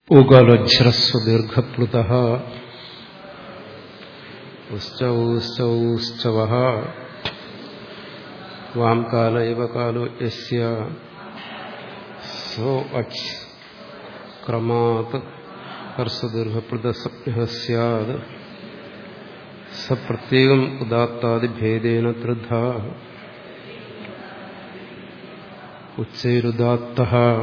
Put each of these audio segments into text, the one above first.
ഊകാലോജ്രസ്വദീർഘപ്ലുത ഉശ്ചൗശ്ചൗശ്ചവ warm കാല ഇവ കാലോ യസ്യ സോ അച്ച് ക്രമാത് ഹർഷദീർഘപ്ലുതസപ്ന സ്യാത് സ പ്രത്യേകം ഉദാത്താദിഭേദേന ത്രിധ ഉച്ചൈരുദാത്ത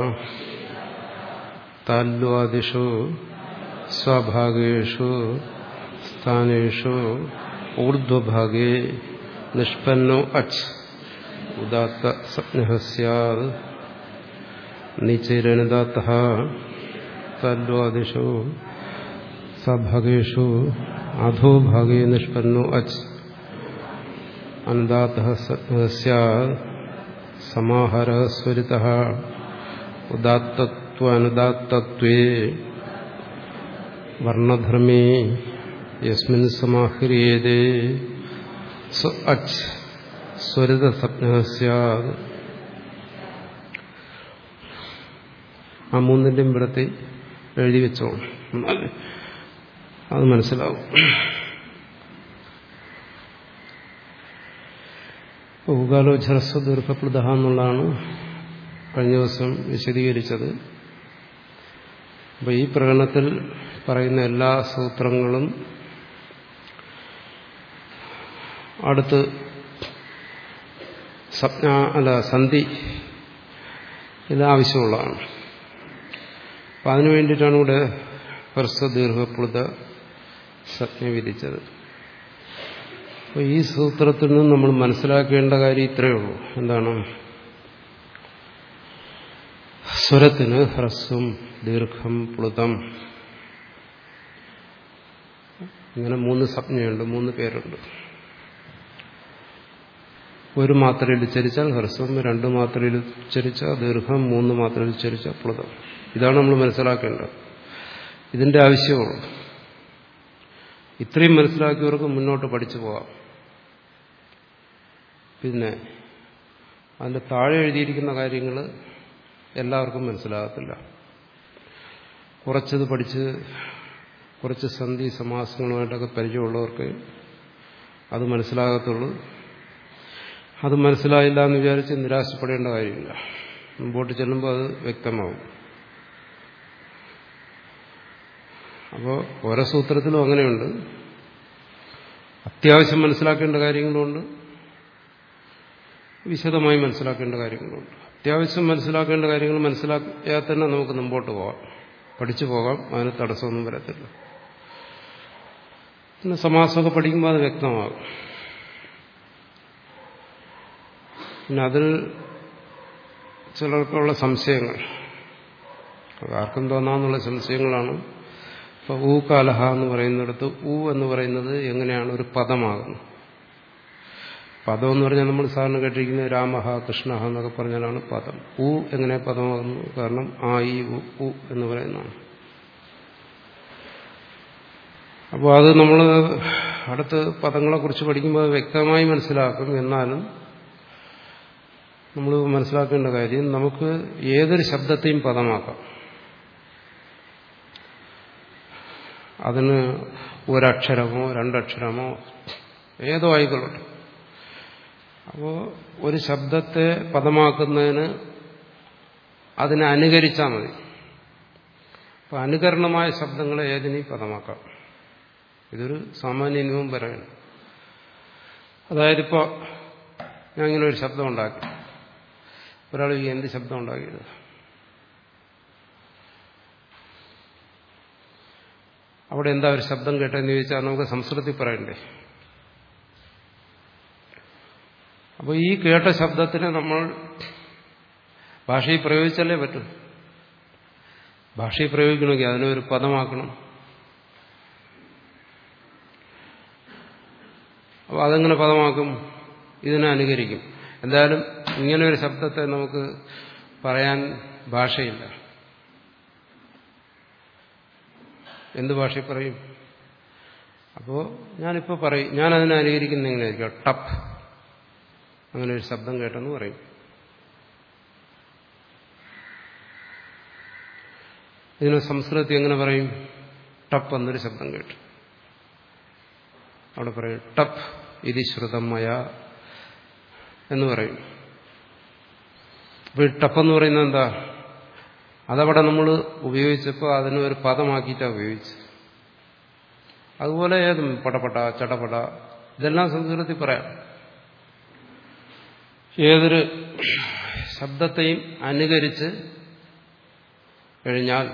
താല്വാദിഷു സ്വഭാഗേഷു സ്ഥാനേഷു ഊർധ്വഭാഗേ നിഷ്പന്നോ അച്ച് ഉദാത്ത സപ്ന സ്യാത് നിചൈരനുദാത്ത താല്വാദിഷു സഭാഗേഷു അധോഭാഗേ നിഷ്പന്നോ അച്ച് അനുദാത്ത സ്യാത് സമാഹാര സ്വരിത ഉദാത്തത്വാനുദാത്തത്വേ വർണ്ണധർമ്മേ യസ്മിൻ സമാഹ്രിയേതേ സ്വ അച്ച് സ്വരിത സ്വപ്ന സ്യാത് ആ മൂന്നിൻ്റെയും ഇവിടത്തെ എഴുതി വെച്ചോ അത് മനസ്സിലാവും ഊകാലോചരസ്വ ദീർഘപ്ലുത എന്നുള്ളതാണ് കഴിഞ്ഞ ദിവസം വിശദീകരിച്ചത് അപ്പോൾ ഈ പ്രകടനത്തിൽ പറയുന്ന എല്ലാ സൂത്രങ്ങളും അടുത്ത് സ്വപ്ന അല്ല സന്ധി ഇത് ആവശ്യമുള്ളതാണ് അപ്പം അതിനു വേണ്ടിയിട്ടാണ് ഇവിടെ ഹ്രസ്വ ദീർഘപ്ലുത സജ്ഞ വിധിച്ചത് അപ്പോൾ ഈ സൂത്രത്തിൽ നിന്ന് നമ്മൾ മനസ്സിലാക്കേണ്ട കാര്യം ഇത്രയേ ഉള്ളൂ എന്താണ് സ്വരത്തിന് ഹ്രസ്വം ദീർഘം പ്ലുതം ഇങ്ങനെ മൂന്ന് സംജ്ഞയുണ്ട് മൂന്ന് പേരുണ്ട് ഒരു മാത്രയിൽ ഉച്ചരിച്ചാൽ ഹ്രസ്വം രണ്ട് മാത്രയിൽ ഉച്ചരിച്ചാൽ ദീർഘം മൂന്ന് മാത്രയിൽ ഉച്ചരിച്ചാൽ പ്ലുതം ഇതാണ് നമ്മൾ മനസ്സിലാക്കേണ്ടത് ഇതിന്റെ ആവശ്യമുള്ളൂ ഇത്രയും മനസ്സിലാക്കിയവർക്ക് മുന്നോട്ട് പഠിച്ചു പോകാം പിന്നെ അതിൻ്റെ താഴെ എഴുതിയിരിക്കുന്ന കാര്യങ്ങൾ എല്ലാവർക്കും മനസ്സിലാകത്തില്ല കുറച്ചത് പഠിച്ച് കുറച്ച് സന്ധി സമാസങ്ങളുമായിട്ടൊക്കെ പരിചയമുള്ളവർക്ക് അത് മനസ്സിലാകത്തുള്ളൂ അത് മനസ്സിലായില്ല എന്ന് വിചാരിച്ച് നിരാശപ്പെടേണ്ട കാര്യമില്ല മുമ്പോട്ട് ചെല്ലുമ്പോൾ അത് വ്യക്തമാവും അപ്പോൾ ഓരോ സൂത്രത്തിലും അങ്ങനെയുണ്ട് അത്യാവശ്യം മനസ്സിലാക്കേണ്ട കാര്യങ്ങളുണ്ട് വിശദമായി മനസ്സിലാക്കേണ്ട കാര്യങ്ങളുണ്ട് അത്യാവശ്യം മനസ്സിലാക്കേണ്ട കാര്യങ്ങൾ മനസ്സിലാക്കിയാൽ തന്നെ നമുക്ക് മുമ്പോട്ട് പോകാം പഠിച്ചു പോകാം അതിന് തടസ്സമൊന്നും വരത്തില്ല പിന്നെ സമാസമൊക്കെ പഠിക്കുമ്പോൾ അത് വ്യക്തമാകും പിന്നെ അതിൽ ചിലർക്കുള്ള സംശയങ്ങൾ ആർക്കും തോന്നാന്നുള്ള സംശയങ്ങളാണ് ഇപ്പോൾ ഊ കാലഹ എന്ന് പറയുന്നിടത്ത് ഊ എന്ന് പറയുന്നത് എങ്ങനെയാണ് ഒരു പദമാകുന്നത് പദം എന്ന് പറഞ്ഞാൽ നമ്മൾ സാറിന് കേട്ടിരിക്കുന്നത് രാമഹ കൃഷ്ണഹ എന്നൊക്കെ പറഞ്ഞാലാണ് പദം ഊ എങ്ങനെ പദമാകുന്നു കാരണം ആ ഈ ഉ എന്ന് പറയുന്നതാണ് അപ്പോൾ അത് നമ്മൾ അടുത്ത് പദങ്ങളെക്കുറിച്ച് പഠിക്കുമ്പോൾ വ്യക്തമായി മനസ്സിലാക്കും എന്നാലും നമ്മൾ മനസ്സിലാക്കേണ്ട കാര്യം നമുക്ക് ഏതൊരു ശബ്ദത്തെയും പദമാക്കാം അതിന് ഒരക്ഷരമോ രണ്ടക്ഷരമോ ഏതോ ആയിക്കൊള്ളട്ടെ അപ്പോൾ ഒരു ശബ്ദത്തെ പദമാക്കുന്നതിന് അതിനെ അനുകരിച്ചാൽ മതി അപ്പം അനുകരണമായ ശബ്ദങ്ങളെ ഏതിനെയും പദമാക്കാം ഇതൊരു സാമാന്യ നിയമം പറയണം അതായത് ഇപ്പോൾ ഞാൻ ഇങ്ങനെ ഒരു ശബ്ദം ഉണ്ടാക്കി ഒരാൾ ഈ എന്ത് ശബ്ദം ഉണ്ടാക്കിയത് അവിടെ എന്താ ഒരു ശബ്ദം കേട്ടെന്ന് ചോദിച്ചാൽ നമുക്ക് സംസ്കൃതി പറയണ്ടേ അപ്പോൾ ഈ കേട്ട ശബ്ദത്തിന് നമ്മൾ ഭാഷയിൽ പ്രയോഗിച്ചല്ലേ പറ്റും ഭാഷയിൽ പ്രയോഗിക്കണമെങ്കിൽ അതിനെ ഒരു പദമാക്കണം അപ്പോൾ അതെങ്ങനെ പദമാക്കും ഇതിനെ അനുകരിക്കും എന്തായാലും ഇങ്ങനെ ഒരു ശബ്ദത്തെ നമുക്ക് പറയാൻ ഭാഷയില്ല എന്ത് ഭാഷയിൽ പറയും അപ്പോൾ ഞാനിപ്പോൾ പറയും ഞാനതിനെ അനുകരിക്കുന്ന എങ്ങനെയായിരിക്കും ടപ്പ് അങ്ങനെ ഒരു ശബ്ദം കേട്ടെന്ന് പറയും ഇതിനെ സംസ്കൃതത്തിൽ എങ്ങനെ പറയും ടപ്പ് എന്നൊരു ശബ്ദം കേട്ടു അവിടെ പറയും ടപ്പ് ഇതി ശ്രുതമയ എന്ന് പറയും അപ്പൊ ഈ ടപ്പ് എന്ന് പറയുന്നത് എന്താ അതവിടെ നമ്മൾ ഉപയോഗിച്ചപ്പോൾ അതിനെ ഒരു പദമാക്കിയിട്ടാണ് ഉപയോഗിച്ചത് അതുപോലെ ഏതും പടപട ചടപട ഇതെല്ലാം സംസ്കൃതത്തിൽ പറയാം ഏതൊരു ശബ്ദത്തെയും അനുകരിച്ച് കഴിഞ്ഞാൽ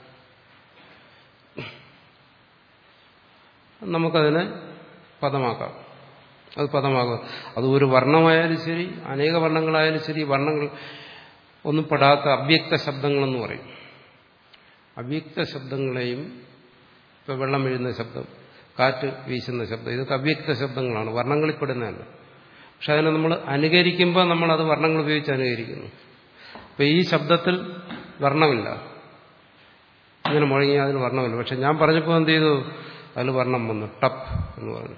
നമുക്കതിനെ പദമാക്കാം അത് പദമാകും അത് ഒരു വർണ്ണമായാലും ശരി അനേക വർണ്ണങ്ങളായാലും ശരി വർണ്ണങ്ങൾ ഒന്നും പെടാത്ത അവ്യക്ത ശബ്ദങ്ങളെന്ന് പറയും അവ്യക്ത ശബ്ദങ്ങളെയും ഇപ്പൊ വെള്ളം വീഴുന്ന ശബ്ദം കാറ്റ് വീശുന്ന ശബ്ദം ഇതൊക്കെ അവ്യക്ത ശബ്ദങ്ങളാണ് വർണ്ണങ്ങളിൽ പെടുന്നതല്ല പക്ഷെ അതിനെ നമ്മൾ അനുകരിക്കുമ്പോൾ നമ്മൾ അത് വർണ്ണങ്ങൾ ഉപയോഗിച്ച് അനുകരിക്കുന്നു അപ്പൊ ഈ ശബ്ദത്തിൽ വർണ്ണമില്ല ഇങ്ങനെ മുഴങ്ങി അതിന് വർണ്ണമില്ല പക്ഷെ ഞാൻ പറഞ്ഞപ്പോൾ എന്ത് ചെയ്തു അതിൽ വർണ്ണം വന്നു ടപ്പ് എന്ന് പറഞ്ഞു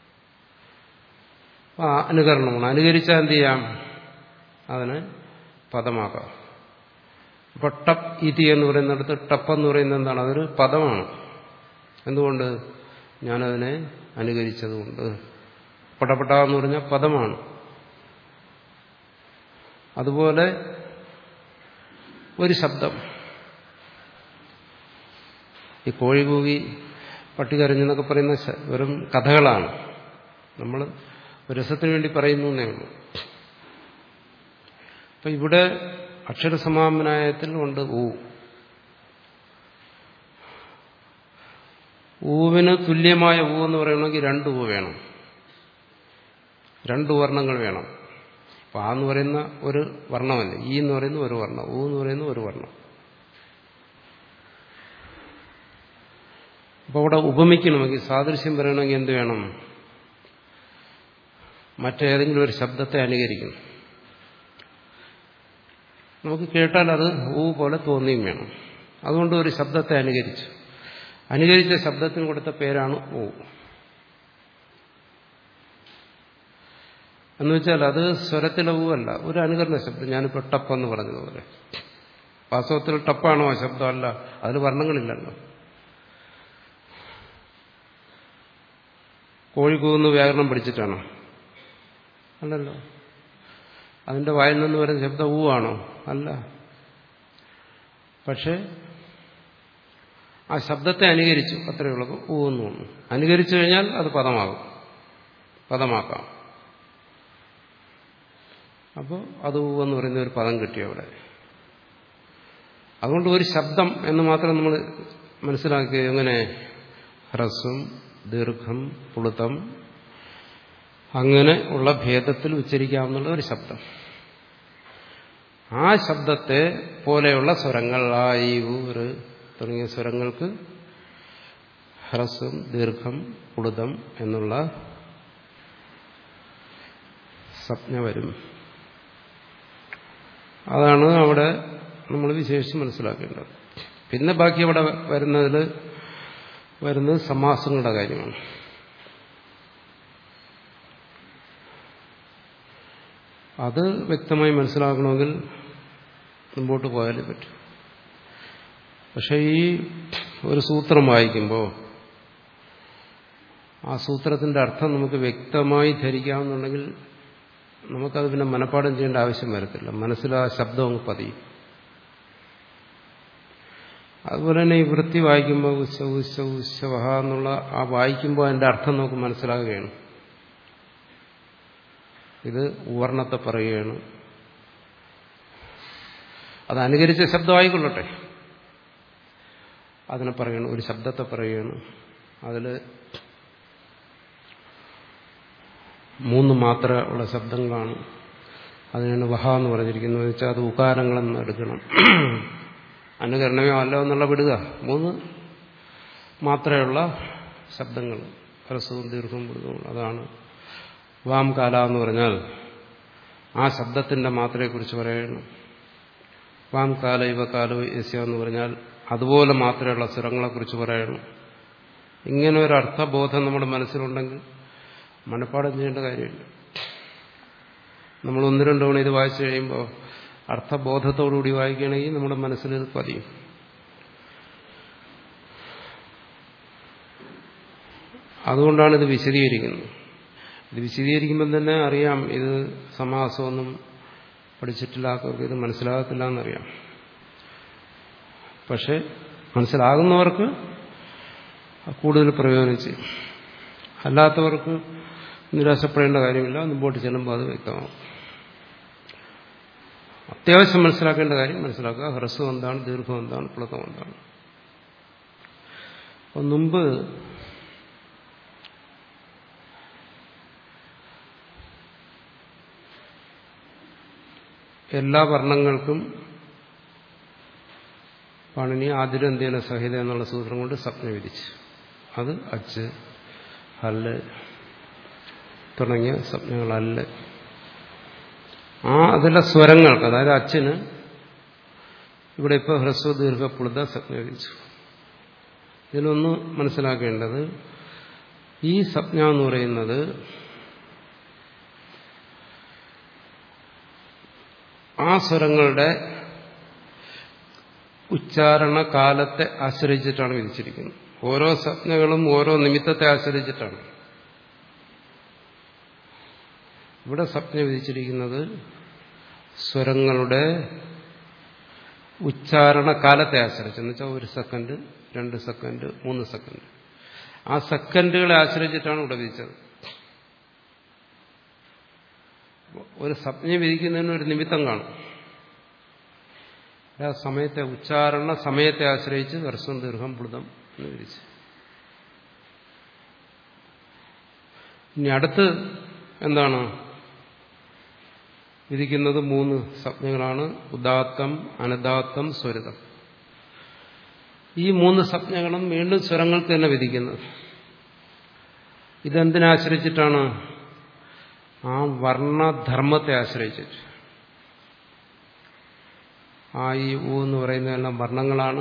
ആ അനുകരണമാണ് അനുകരിച്ചാൽ എന്ത് ചെയ്യാം അതിനെ പദമാക്കാം അപ്പൊ ടപ്പ് ഇതി എന്ന് പറയുന്നിടത്ത് ടപ്പ് എന്ന് പറയുന്നത് എന്താണ് അതൊരു പദമാണ് എന്തുകൊണ്ട് ഞാനതിനെ അനുകരിച്ചതുകൊണ്ട് പടപട എന്ന് പറഞ്ഞ പദമാണ് അതുപോലെ ഒരു ശബ്ദം ഈ കോഴി കൂകി പട്ടി കരഞ്ഞെന്നൊക്കെ പറയുന്ന വെറും കഥകളാണ് നമ്മൾ രസത്തിന് വേണ്ടി പറയുന്നു എന്നേ ഉള്ളൂ അപ്പൊ ഇവിടെ അക്ഷരസമാമനായത്തിൽ ഉണ്ട് ഊ ഊവിന് തുല്യമായ ഊ എന്ന് പറയണമെങ്കിൽ രണ്ട് ഊ വേണം രണ്ട് വർണ്ണങ്ങൾ വേണം അപ്പൊ ആ എന്ന് പറയുന്ന ഒരു വർണ്ണമല്ല ഈ എന്ന് പറയുന്ന ഒരു വർണ്ണം ഊ എന്ന് പറയുന്ന ഒരു വർണ്ണം അപ്പോൾ അവിടെ ഉപമിക്കണമെങ്കിൽ സാദൃശ്യം പറയണമെങ്കിൽ എന്ത് വേണം മറ്റേതെങ്കിലും ഒരു ശബ്ദത്തെ അനുകരിക്കണം നമുക്ക് കേട്ടാൽ അത് ഊ പോലെ തോന്നിയും വേണം അതുകൊണ്ട് ഒരു ശബ്ദത്തെ അനുകരിച്ചു അനുകരിച്ച ശബ്ദത്തിന് കൊടുത്ത പേരാണ് ഊ എന്ന് വെച്ചാൽ അത് സ്വരത്തിലെ ഊ അല്ല ഒരു അനുകരണ ശബ്ദം ഞാനിപ്പോൾ ടപ്പെന്ന് പറഞ്ഞതുപോലെ വാസ്തവത്തിൽ ടപ്പാണോ ആ ശബ്ദം അല്ല അതിൽ വർണ്ണങ്ങളില്ലല്ലോ കോഴി കൂന്ന് വ്യാകരണം പഠിച്ചിട്ടാണോ അല്ലല്ലോ അതിന്റെ വായിൽ നിന്ന് വരുന്ന ശബ്ദം ഊ ആണോ അല്ല പക്ഷെ ആ ശബ്ദത്തെ അനുകരിച്ചു അത്രയേ ഉള്ളൂ ഊ എന്ന് തോന്നുന്നു അനുകരിച്ചു കഴിഞ്ഞാൽ അത് പദമാകും പദമാക്കാം അപ്പോൾ അത് ഊ എന്ന് പറയുന്ന ഒരു പദം കിട്ടി അവിടെ അതുകൊണ്ട് ഒരു ശബ്ദം എന്ന് മാത്രം നമ്മൾ മനസ്സിലാക്കി എങ്ങനെ ഹ്രസ്വം ദീർഘം പുളുത്തം അങ്ങനെ ഉള്ള ഭേദത്തിൽ ഉച്ചരിക്കാവുന്ന ഒരു ശബ്ദം ആ ശബ്ദത്തെ പോലെയുള്ള സ്വരങ്ങൾ ആ ഈ ഊര് തുടങ്ങിയ സ്വരങ്ങൾക്ക് ഹ്രസ്വം ദീർഘം പുളുതം എന്നുള്ള സംജ്ഞ വരും അതാണ് അവിടെ നമ്മൾ വിശേഷിച്ച് മനസ്സിലാക്കേണ്ടത് പിന്നെ ബാക്കി അവിടെ വരുന്നതിൽ വരുന്നത് സമാസങ്ങളുടെ കാര്യമാണ് അത് വ്യക്തമായി മനസ്സിലാക്കണമെങ്കിൽ മുമ്പോട്ട് പോയാലേ പറ്റും പക്ഷെ ഈ ഒരു സൂത്രം വായിക്കുമ്പോൾ ആ സൂത്രത്തിന്റെ അർത്ഥം നമുക്ക് വ്യക്തമായി ധരിക്കാമെന്നുണ്ടെങ്കിൽ നമുക്കത് പിന്നെ മനഃപ്പാടം ചെയ്യേണ്ട ആവശ്യം വരത്തില്ല മനസ്സിൽ ആ ശബ്ദം അങ്ങ് പതിയും അതുപോലെ തന്നെ ഈ വൃത്തി വായിക്കുമ്പോൾ ഉച്ച ഉച്ച ഉച്ചവഹ എന്നുള്ള ആ വായിക്കുമ്പോൾ അതിന്റെ അർത്ഥം നമുക്ക് മനസ്സിലാകുകയാണ് ഇത് ഉവർണത്തെ പറയുകയാണ് അത് അനുകരിച്ച ശബ്ദമായിക്കൊള്ളട്ടെ അതിനെ പറയണം ഒരു ശബ്ദത്തെ പറയുകയാണ് അതിൽ മൂന്ന് മാത്ര ഉള്ള ശബ്ദങ്ങളാണ് അതിനാണ് വഹ എന്ന് പറഞ്ഞിരിക്കുന്നത് വെച്ചാൽ അത് ഉകാരങ്ങളെന്ന് എടുക്കണം അനുകരണമോ അല്ലോ എന്നുള്ള വിടുക മൂന്ന് മാത്രയുള്ള ശബ്ദങ്ങൾ ഹ്രസ്വവും ദീർഘവും വിടുകയും അതാണ് വാം കാല എന്ന് പറഞ്ഞാൽ ആ ശബ്ദത്തിന്റെ മാത്രയെക്കുറിച്ച് പറയണം വാം കാല ഇവ കാലോ യസ്യ എന്ന് പറഞ്ഞാൽ അതുപോലെ മാത്രമുള്ള സ്വരങ്ങളെക്കുറിച്ച് പറയണം ഇങ്ങനെ ഒരു അർത്ഥബോധം നമ്മുടെ മനസ്സിലുണ്ടെങ്കിൽ മനഃപ്പാടം ചെയ്യേണ്ട കാര്യമില്ല നമ്മൾ ഒന്ന് രണ്ട് തവണ ഇത് വായിച്ചു കഴിയുമ്പോൾ അർത്ഥബോധത്തോടുകൂടി വായിക്കുകയാണെങ്കിൽ നമ്മുടെ മനസ്സിൽ ഇത് പതിയും അതുകൊണ്ടാണ് ഇത് വിശദീകരിക്കുന്നത് ഇത് വിശദീകരിക്കുമ്പോൾ തന്നെ അറിയാം ഇത് സമാസമൊന്നും പഠിച്ചിട്ടില്ലാത്തവർക്ക് ഇത് മനസ്സിലാകത്തില്ല എന്നറിയാം പക്ഷെ മനസ്സിലാകുന്നവർക്ക് കൂടുതൽ പ്രയോജനം ചെയ്യും അല്ലാത്തവർക്ക് നിരാശപ്പെടേണ്ട കാര്യമില്ല മുമ്പോട്ട് ചെല്ലുമ്പോൾ അത് വ്യക്തമാകും അത്യാവശ്യം മനസ്സിലാക്കേണ്ട കാര്യം മനസ്സിലാക്കുക ഹ്രസ്വം എന്താണ് ദീർഘം എന്താണ് പ്ലതം എന്താണ് അപ്പം മുമ്പ് എല്ലാ വർണ്ണങ്ങൾക്കും പാണിനി ആതിരന്ത്യേന സഹിത എന്നുള്ള സൂത്രം കൊണ്ട് സ്വപ്നം വിധിച്ചു അത് അച്ച് ഹല്ല് തുടങ്ങിയ സ്വപ്നങ്ങളല്ല ആ അതിലെ സ്വരങ്ങൾക്ക് അതായത് അച്ഛന് ഇവിടെ ഇപ്പോൾ ഹ്രസ്വ ദീർഘ പുളുത സ്വപ്നം വിധിച്ചു ഇതിലൊന്ന് മനസ്സിലാക്കേണ്ടത് ഈ സ്വപ്ന എന്ന് പറയുന്നത് ആ സ്വരങ്ങളുടെ ഉച്ചാരണ കാലത്തെ ആശ്രയിച്ചിട്ടാണ് വിധിച്ചിരിക്കുന്നത് ഓരോ സ്വപ്നങ്ങളും ഓരോ നിമിത്തത്തെ ആശ്രയിച്ചിട്ടാണ് ഇവിടെ സ്വപ്നം വിധിച്ചിരിക്കുന്നത് സ്വരങ്ങളുടെ ഉച്ചാരണ കാലത്തെ ആശ്രയിച്ച് എന്ന് വെച്ചാൽ ഒരു സെക്കൻഡ് രണ്ട് സെക്കൻഡ് മൂന്ന് സെക്കൻഡ് ആ സെക്കൻഡുകളെ ആശ്രയിച്ചിട്ടാണ് ഇവിടെ വിധിച്ചത് ഒരു സ്വപ്നം വിധിക്കുന്നതിന് ഒരു നിമിത്തം കാണും ആ സമയത്തെ ഉച്ചാരണ സമയത്തെ ആശ്രയിച്ച് ഹർസ്വം ദീർഘം പ്ലുതം എന്ന് വിധിച്ചു ഇനി അടുത്ത് എന്താണ് വിധിക്കുന്നത് മൂന്ന് സ്വപ്നങ്ങളാണ് ഉദാത്തം അനദാത്തം സ്വരിതം ഈ മൂന്ന് സ്വപ്നങ്ങളും വീണ്ടും സ്വരങ്ങൾക്ക് തന്നെ വിധിക്കുന്നത് ഇതെന്തിനാശ്രയിച്ചിട്ടാണ് ആ വർണ്ണധർമ്മത്തെ ആശ്രയിച്ചിട്ട് ആ ഈ ഊ എന്ന് പറയുന്നതെല്ലാം വർണ്ണങ്ങളാണ്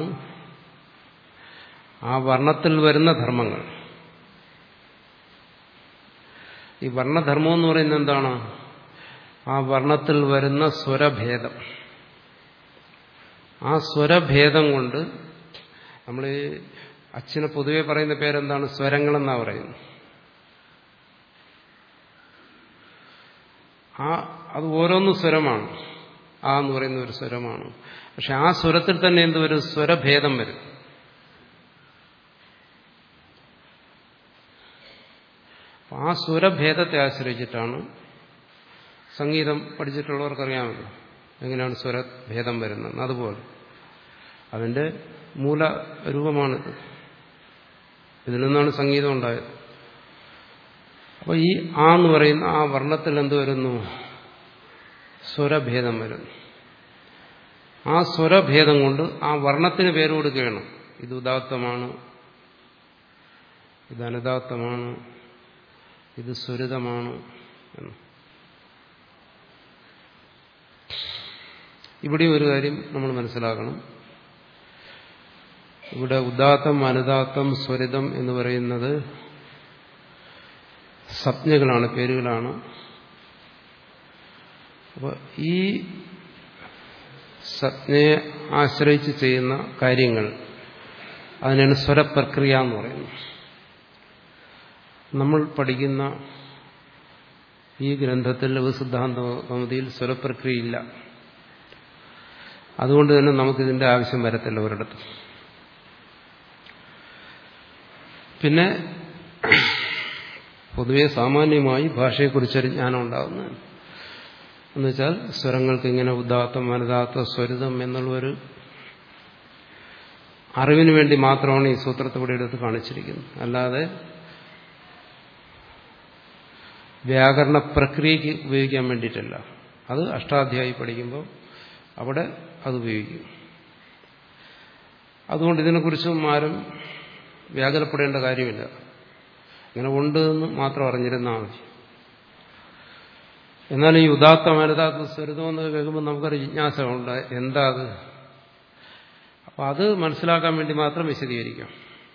ആ വർണ്ണത്തിൽ വരുന്ന ധർമ്മങ്ങൾ ഈ വർണ്ണധർമ്മം എന്ന് പറയുന്നത് എന്താണ് ആ വർണ്ണത്തിൽ വരുന്ന സ്വരഭേദം ആ സ്വരഭേദം കൊണ്ട് നമ്മൾ ഈ അച്ഛന് പൊതുവെ പറയുന്ന പേരെന്താണ് സ്വരങ്ങളെന്നാ പറയുന്നത് ആ അത് ഓരോന്നും സ്വരമാണ് ആ എന്ന് പറയുന്ന ഒരു സ്വരമാണ് പക്ഷെ ആ സ്വരത്തിൽ തന്നെ എന്ത് വരും സ്വരഭേദം വരും ആ സ്വരഭേദത്തെ ആശ്രയിച്ചിട്ടാണ് സംഗീതം പഠിച്ചിട്ടുള്ളവർക്കറിയാമല്ലോ എങ്ങനെയാണ് സ്വരഭേദം വരുന്നത് അതുപോലെ അതിന്റെ മൂലരൂപമാണിത് ഇതിൽ നിന്നാണ് സംഗീതം ഉണ്ടായത് അപ്പൊ ഈ ആ എന്ന് പറയുന്ന ആ വർണ്ണത്തിൽ എന്ത് വരുന്നു സ്വരഭേദം വരുന്നു ആ സ്വരഭേദം കൊണ്ട് ആ വർണ്ണത്തിന് പേര് കൊടുക്കുകയാണ് ഇത് ഉദാത്തമാണ് ഇത് അനുദാത്തമാണ് ഇത് സ്വരിതമാണ് എന്ന് ഇവിടെ ഒരു കാര്യം നമ്മൾ മനസ്സിലാക്കണം ഇവിടെ ഉദാത്തം അനുദാത്തം സ്വരിതം എന്ന് പറയുന്നത് സംജ്ഞകളാണ് പേരുകളാണ് അപ്പോൾ ഈ സംജ്ഞയെ ആശ്രയിച്ച് ചെയ്യുന്ന കാര്യങ്ങൾ അതിനാണ് സ്വരപ്രക്രിയ എന്ന് പറയുന്നത് നമ്മൾ പഠിക്കുന്ന ഈ ഗ്രന്ഥത്തിൽ ലഘുസിദ്ധാന്ത കൗമുദിയിൽ സ്വരപ്രക്രിയ ഇല്ല അതുകൊണ്ട് തന്നെ നമുക്കിതിന്റെ ആവശ്യം വരത്തില്ല ഒരിടത്തും പിന്നെ പൊതുവെ സാമാന്യമായി ഭാഷയെക്കുറിച്ചൊരു ജ്ഞാനം ഉണ്ടാകുന്നതാണ് എന്നുവെച്ചാൽ സ്വരങ്ങൾക്ക് ഇങ്ങനെ ഉദാത്തം വനദാത്ത സ്വരിതം എന്നുള്ളൊരു അറിവിന് വേണ്ടി മാത്രമാണ് ഈ സൂത്രത്തെ ഇവിടെ എടുത്ത് കാണിച്ചിരിക്കുന്നത് അല്ലാതെ വ്യാകരണ പ്രക്രിയയ്ക്ക് ഉപയോഗിക്കാൻ വേണ്ടിയിട്ടല്ല അത് അഷ്ടാധ്യായി പഠിക്കുമ്പോൾ അവിടെ അത് ഉപയോഗിക്കും അതുകൊണ്ട് ഇതിനെക്കുറിച്ചും ആരും വ്യാകുലപ്പെടേണ്ട കാര്യമില്ല ഇങ്ങനെ ഉണ്ട് എന്ന് മാത്രം അറിഞ്ഞിരുന്നാൽ മതി എന്നാൽ ഈ ഉദാത്ത മരുതാത്ത സ്വരിതം എന്ന് കേൾക്കുമ്പോൾ നമുക്കൊരു ജിജ്ഞാസ ഉണ്ട് എന്താ അത് അപ്പൊ അത് മനസ്സിലാക്കാൻ വേണ്ടി മാത്രം വിശദീകരിക്കാം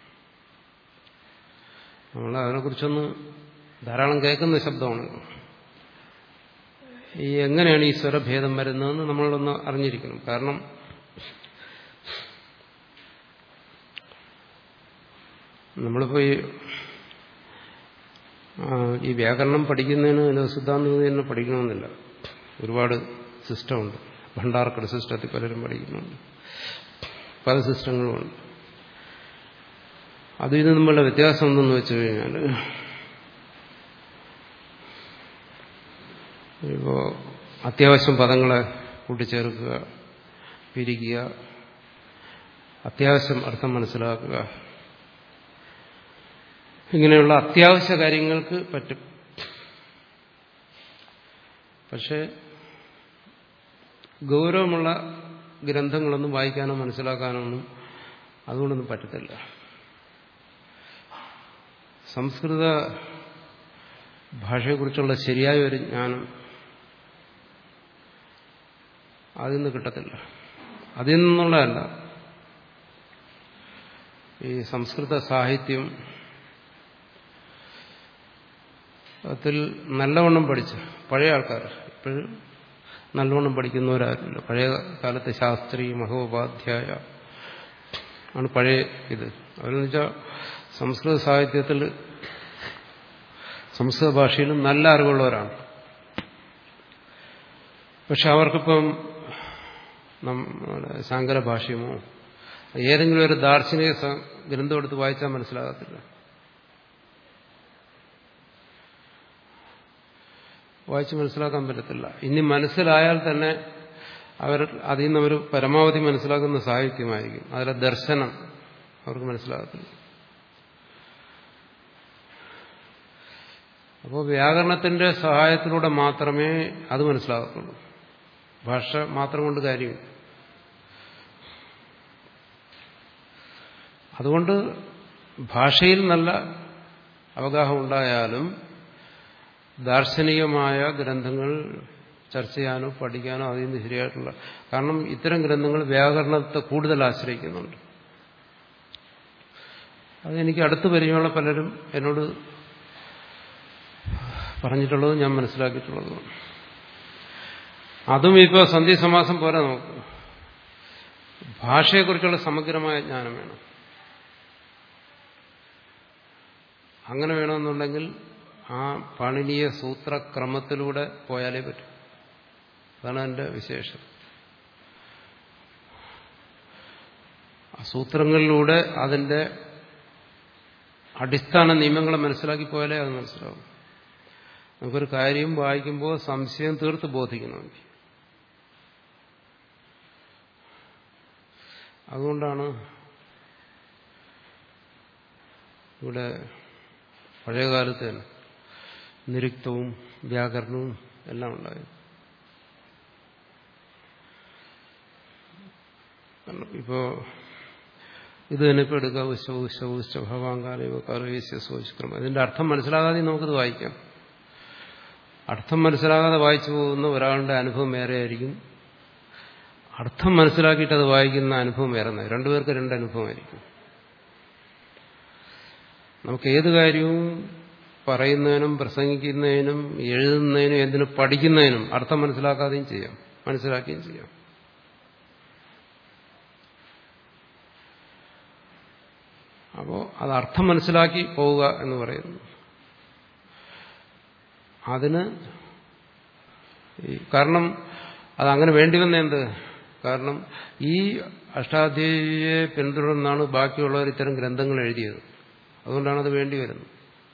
നമ്മൾ അതിനെക്കുറിച്ചൊന്ന് ധാരാളം കേൾക്കുന്ന ശബ്ദമാണ് ഈ എങ്ങനെയാണ് ഈ സ്വരഭേദം വരുന്നതെന്ന് നമ്മളൊന്ന് അറിഞ്ഞിരിക്കണം കാരണം നമ്മളിപ്പോ ഈ ഈ വ്യാകരണം പഠിക്കുന്നതിന് സിദ്ധാന്തം തന്നെ പഠിക്കണമെന്നില്ല ഒരുപാട് സിസ്റ്റമുണ്ട് ഭണ്ഡാർക്കട സിസ്റ്റത്തിൽ പലരും പഠിക്കുന്നുണ്ട് പല സിസ്റ്റങ്ങളുമുണ്ട് അതിൽ നിന്ന് നമ്മളുടെ വ്യത്യാസം എന്തെന്ന് വെച്ച് കഴിഞ്ഞാൽ ഇപ്പോൾ അത്യാവശ്യം പദങ്ങളെ കൂട്ടിച്ചേർക്കുക പിരിക്കുക അത്യാവശ്യം അർത്ഥം മനസ്സിലാക്കുക ഇങ്ങനെയുള്ള അത്യാവശ്യ കാര്യങ്ങൾക്ക് പറ്റും പക്ഷേ ഗൗരവമുള്ള ഗ്രന്ഥങ്ങളൊന്നും വായിക്കാനോ മനസ്സിലാക്കാനോ ഒന്നും അതുകൊണ്ടൊന്നും പറ്റത്തില്ല സംസ്കൃത ഭാഷയെക്കുറിച്ചുള്ള ശരിയായ ഒരു ജ്ഞാനം അതിൽ നിന്ന് കിട്ടത്തില്ല അതിൽ നിന്നുള്ളതല്ല ഈ സംസ്കൃത സാഹിത്യം അതിൽ നല്ലവണ്ണം പഠിച്ച പഴയ ആൾക്കാർ ഇപ്പോഴും നല്ലവണ്ണം പഠിക്കുന്നവരാരില്ല പഴയ കാലത്തെ ശാസ്ത്രി മഹോപാധ്യായ ആണ് പഴയ ഇത് അവരെന്ന് വെച്ചാൽ സംസ്കൃത സാഹിത്യത്തിൽ സംസ്കൃത ഭാഷയിലും നല്ല അറിവുള്ളവരാണ് പക്ഷെ അവർക്കിപ്പം നമ്മുടെ ശാങ്കര ഭാഷ്യമോ ഏതെങ്കിലും ഒരു ദാർശനിക ഗ്രന്ഥം എടുത്ത് വായിച്ചാൽ മനസ്സിലാകത്തില്ല വായിച്ച് മനസ്സിലാക്കാൻ പറ്റത്തില്ല ഇനി മനസ്സിലായാൽ തന്നെ അവർ അതിൽ നിന്ന് അവർ പരമാവധി മനസ്സിലാക്കുന്ന സാഹിത്യമായിരിക്കും അതിലെ ദർശനം അവർക്ക് മനസ്സിലാകത്തില്ല അപ്പോൾ വ്യാകരണത്തിന്റെ സഹായത്തിലൂടെ മാത്രമേ അത് മനസ്സിലാകത്തുള്ളൂ ഭാഷ മാത്രം കൊണ്ട് കാര്യമില്ല അതുകൊണ്ട് ഭാഷയിൽ നല്ല അവഗാഹം ഉണ്ടായാലും ദാർശനികമായ ഗ്രന്ഥങ്ങൾ ചർച്ച ചെയ്യാനോ പഠിക്കാനോ അതിൽ നിന്ന് ശരിയായിട്ടുള്ള കാരണം ഇത്തരം ഗ്രന്ഥങ്ങൾ വ്യാകരണത്തെ കൂടുതൽ ആശ്രയിക്കുന്നുണ്ട് അതെനിക്ക് അടുത്ത് പരിചയമുള്ള പലരും എന്നോട് പറഞ്ഞിട്ടുള്ളത് ഞാൻ മനസ്സിലാക്കിയിട്ടുള്ളതുമാണ് അതും ഇപ്പോൾ സന്ധ്യസമാസം പോലെ നോക്കും ഭാഷയെക്കുറിച്ചുള്ള സമഗ്രമായ ജ്ഞാനം വേണം അങ്ങനെ വേണമെന്നുണ്ടെങ്കിൽ ആ പാണിനീയ സൂത്രക്രമത്തിലൂടെ പോയാലേ പറ്റും അതാണ് എൻ്റെ വിശേഷം ആ സൂത്രങ്ങളിലൂടെ അതിൻ്റെ അടിസ്ഥാന നിയമങ്ങളെ മനസ്സിലാക്കി പോയാലേ അത് മനസ്സിലാവും നമുക്കൊരു കാര്യം വായിക്കുമ്പോൾ സംശയം തീർത്ത് ബോധിക്കണമെങ്കിൽ അതുകൊണ്ടാണ് ഇവിടെ പഴയകാലത്ത് തന്നെ നിരുക്തവും വ്യാകരണവും എല്ലാം ഉണ്ടായത് ഇപ്പോ ഇത് തന്നെ ഇപ്പോൾ എടുക്കുക ഉശവും ശൗശ്ച ഭവാങ്കാലയോ കറുവേശ്യ സോചിക്രമം ഇതിന്റെ അർത്ഥം മനസ്സിലാകാതെ നമുക്കിത് വായിക്കാം അർത്ഥം മനസ്സിലാകാതെ വായിച്ചു പോകുന്ന ഒരാളുടെ അനുഭവം വേറെ ആയിരിക്കും അർത്ഥം മനസ്സിലാക്കിയിട്ട് അത് വായിക്കുന്ന അനുഭവം വേറെ രണ്ടുപേർക്ക് രണ്ട് അനുഭവമായിരിക്കും നമുക്ക് ഏത് കാര്യവും പറയുന്നതിനും പ്രസംഗിക്കുന്നതിനും എഴുതുന്നതിനും എന്തിനും പഠിക്കുന്നതിനും അർത്ഥം മനസ്സിലാക്കാതെയും ചെയ്യാം മനസ്സിലാക്കുകയും ചെയ്യാം അപ്പോൾ അത് അർത്ഥം മനസ്സിലാക്കി പോവുക എന്ന് പറയുന്നു അതിന് കാരണം അതങ്ങനെ വേണ്ടി വന്ന എന്ത് കാരണം ഈ അഷ്ടാധ്യായെ പിന്തുടർന്നാണ് ബാക്കിയുള്ളവർ ഇത്തരം ഗ്രന്ഥങ്ങൾ എഴുതിയത് അതുകൊണ്ടാണ് അത് വേണ്ടി വരുന്നത്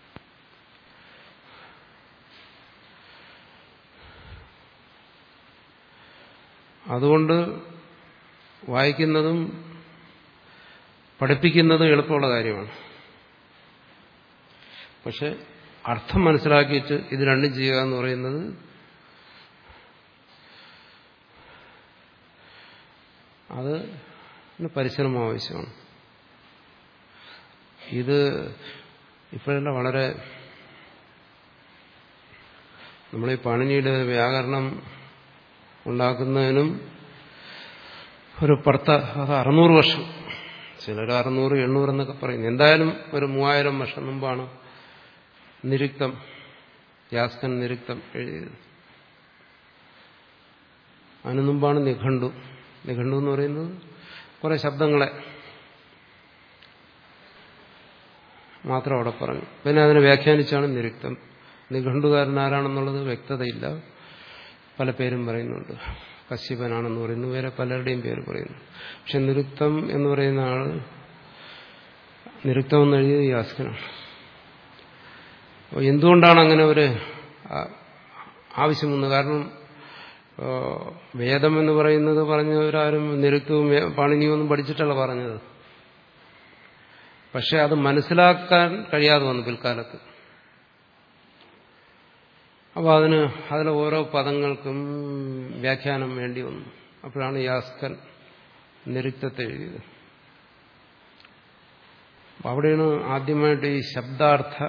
അതുകൊണ്ട് വായിക്കുന്നതും പഠിപ്പിക്കുന്നതും എളുപ്പമുള്ള കാര്യമാണ് പക്ഷെ അർത്ഥം മനസ്സിലാക്കിയിട്ട് ഇത് രണ്ടും ചെയ്യുക എന്ന് പറയുന്നത് അത് പരിശ്രമം ആവശ്യമാണ് ഇത് ഇപ്പോഴല്ല വളരെ നമ്മൾ ഈ പാണിനിയുടെ വ്യാകരണം ഉണ്ടാക്കുന്നതിനും ഒരു പത്ത് അറുന്നൂറ് വർഷം ചിലർ അറുന്നൂറ് എണ്ണൂറ് എന്നൊക്കെ പറയുന്നു എന്തായാലും ഒരു മൂവായിരം വർഷം മുമ്പാണ് നിരുക്തം യാസ്കൻ നിരുക്തം എഴുതിയത് അതിനു മുമ്പാണ് നിഘണ്ടു നിഘണ്ടു എന്ന് പറയുന്നത് കുറെ ശബ്ദങ്ങളെ മാത്രം അവിടെ പറഞ്ഞു പിന്നെ അതിനെ വ്യാഖ്യാനിച്ചാണ് നിരുക്തം നിഘണ്ടുകാരൻ ആരാണെന്നുള്ളത് വ്യക്തതയില്ല പല പേരും പറയുന്നുണ്ട് കശ്യപനാണെന്ന് പറയുന്നു വേറെ പലരുടെയും പേര് പറയുന്നു പക്ഷെ നിരുക്തം എന്ന് പറയുന്ന ആള് നിരുക്തം എന്ന് എഴുതിയത് യാസ്കനാണ് അപ്പോൾ എന്തുകൊണ്ടാണ് അങ്ങനെ ഒരു ആവശ്യം വന്നത് കാരണം വേദം എന്ന് പറയുന്നത് പറഞ്ഞവരാരും നിരുക്തവും പാണിനിയും ഒന്നും പഠിച്ചിട്ടല്ല പറഞ്ഞത് പക്ഷെ അത് മനസ്സിലാക്കാൻ കഴിയാതെ വന്നു പിൽക്കാലത്ത് അപ്പോൾ അതിന് അതിലെ ഓരോ പദങ്ങൾക്കും വ്യാഖ്യാനം വേണ്ടി വന്നു അപ്പോഴാണ് യാസ്കൻ നിരുക്തത്തെ എഴുതിയത് അവിടെയാണ് ആദ്യമായിട്ട് ഈ ശബ്ദാർത്ഥ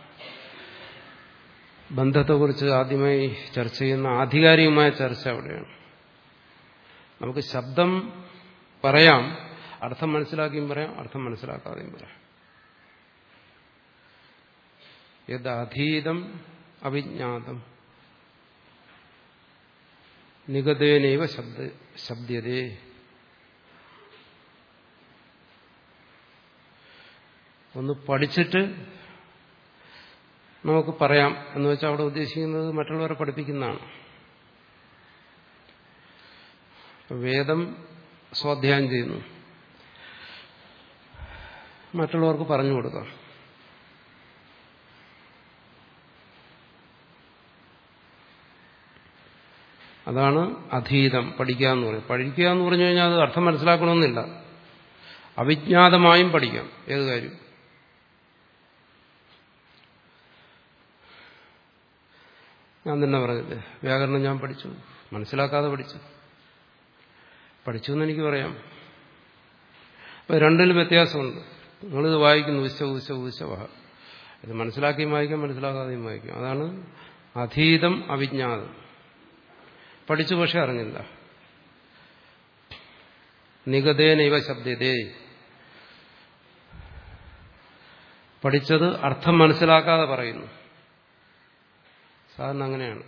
ബന്ധത്തെക്കുറിച്ച് ആദ്യമായി ചർച്ച ചെയ്യുന്ന ആധികാരികമായ ചർച്ച അവിടെയാണ് നമുക്ക് ശബ്ദം പറയാം അർത്ഥം മനസ്സിലാക്കിയും പറയാം അർത്ഥം മനസ്സിലാക്കാതെയും പറയാം യത് അധീതം അവിജ്ഞാതം നിഗതേനൈവ ശബ്ദ ശബ്ദതേ ഒന്ന് പഠിച്ചിട്ട് നമുക്ക് പറയാം എന്ന് വെച്ചാൽ അവിടെ ഉദ്ദേശിക്കുന്നത് മറ്റുള്ളവരെ പഠിപ്പിക്കുന്നതാണ് വേദം സ്വാധ്യായം ചെയ്യുന്നു മറ്റുള്ളവർക്ക് പറഞ്ഞു കൊടുക്കാം അതാണ് അധീതം പഠിക്കുക എന്ന് പറയും പഠിക്കുക എന്ന് പറഞ്ഞു കഴിഞ്ഞാൽ അത് അർത്ഥം മനസ്സിലാക്കണമെന്നില്ല അവിജ്ഞാതമായും പഠിക്കാം ഏത് കാര്യം ഞാൻ തന്നെ പറഞ്ഞില്ലേ വ്യാകരണം ഞാൻ പഠിച്ചു മനസ്സിലാക്കാതെ പഠിച്ചു പഠിച്ചു എന്ന് എനിക്ക് പറയാം അപ്പൊ രണ്ടിലും വ്യത്യാസമുണ്ട് നിങ്ങളിത് വായിക്കുന്നു ഉച്ച ഉച്ച ഉച്ചവഹ ഇത് മനസ്സിലാക്കിയും വായിക്കാം മനസ്സിലാക്കാതെയും വായിക്കാം അതാണ് അധീതം അവിജ്ഞാതം പഠിച്ചു പക്ഷെ അറിഞ്ഞില്ല നിഗതേനൈവ ശബ്ദതേ പഠിച്ചത് അർത്ഥം മനസ്സിലാക്കാതെ പറയുന്നു സാധാരണ അങ്ങനെയാണ്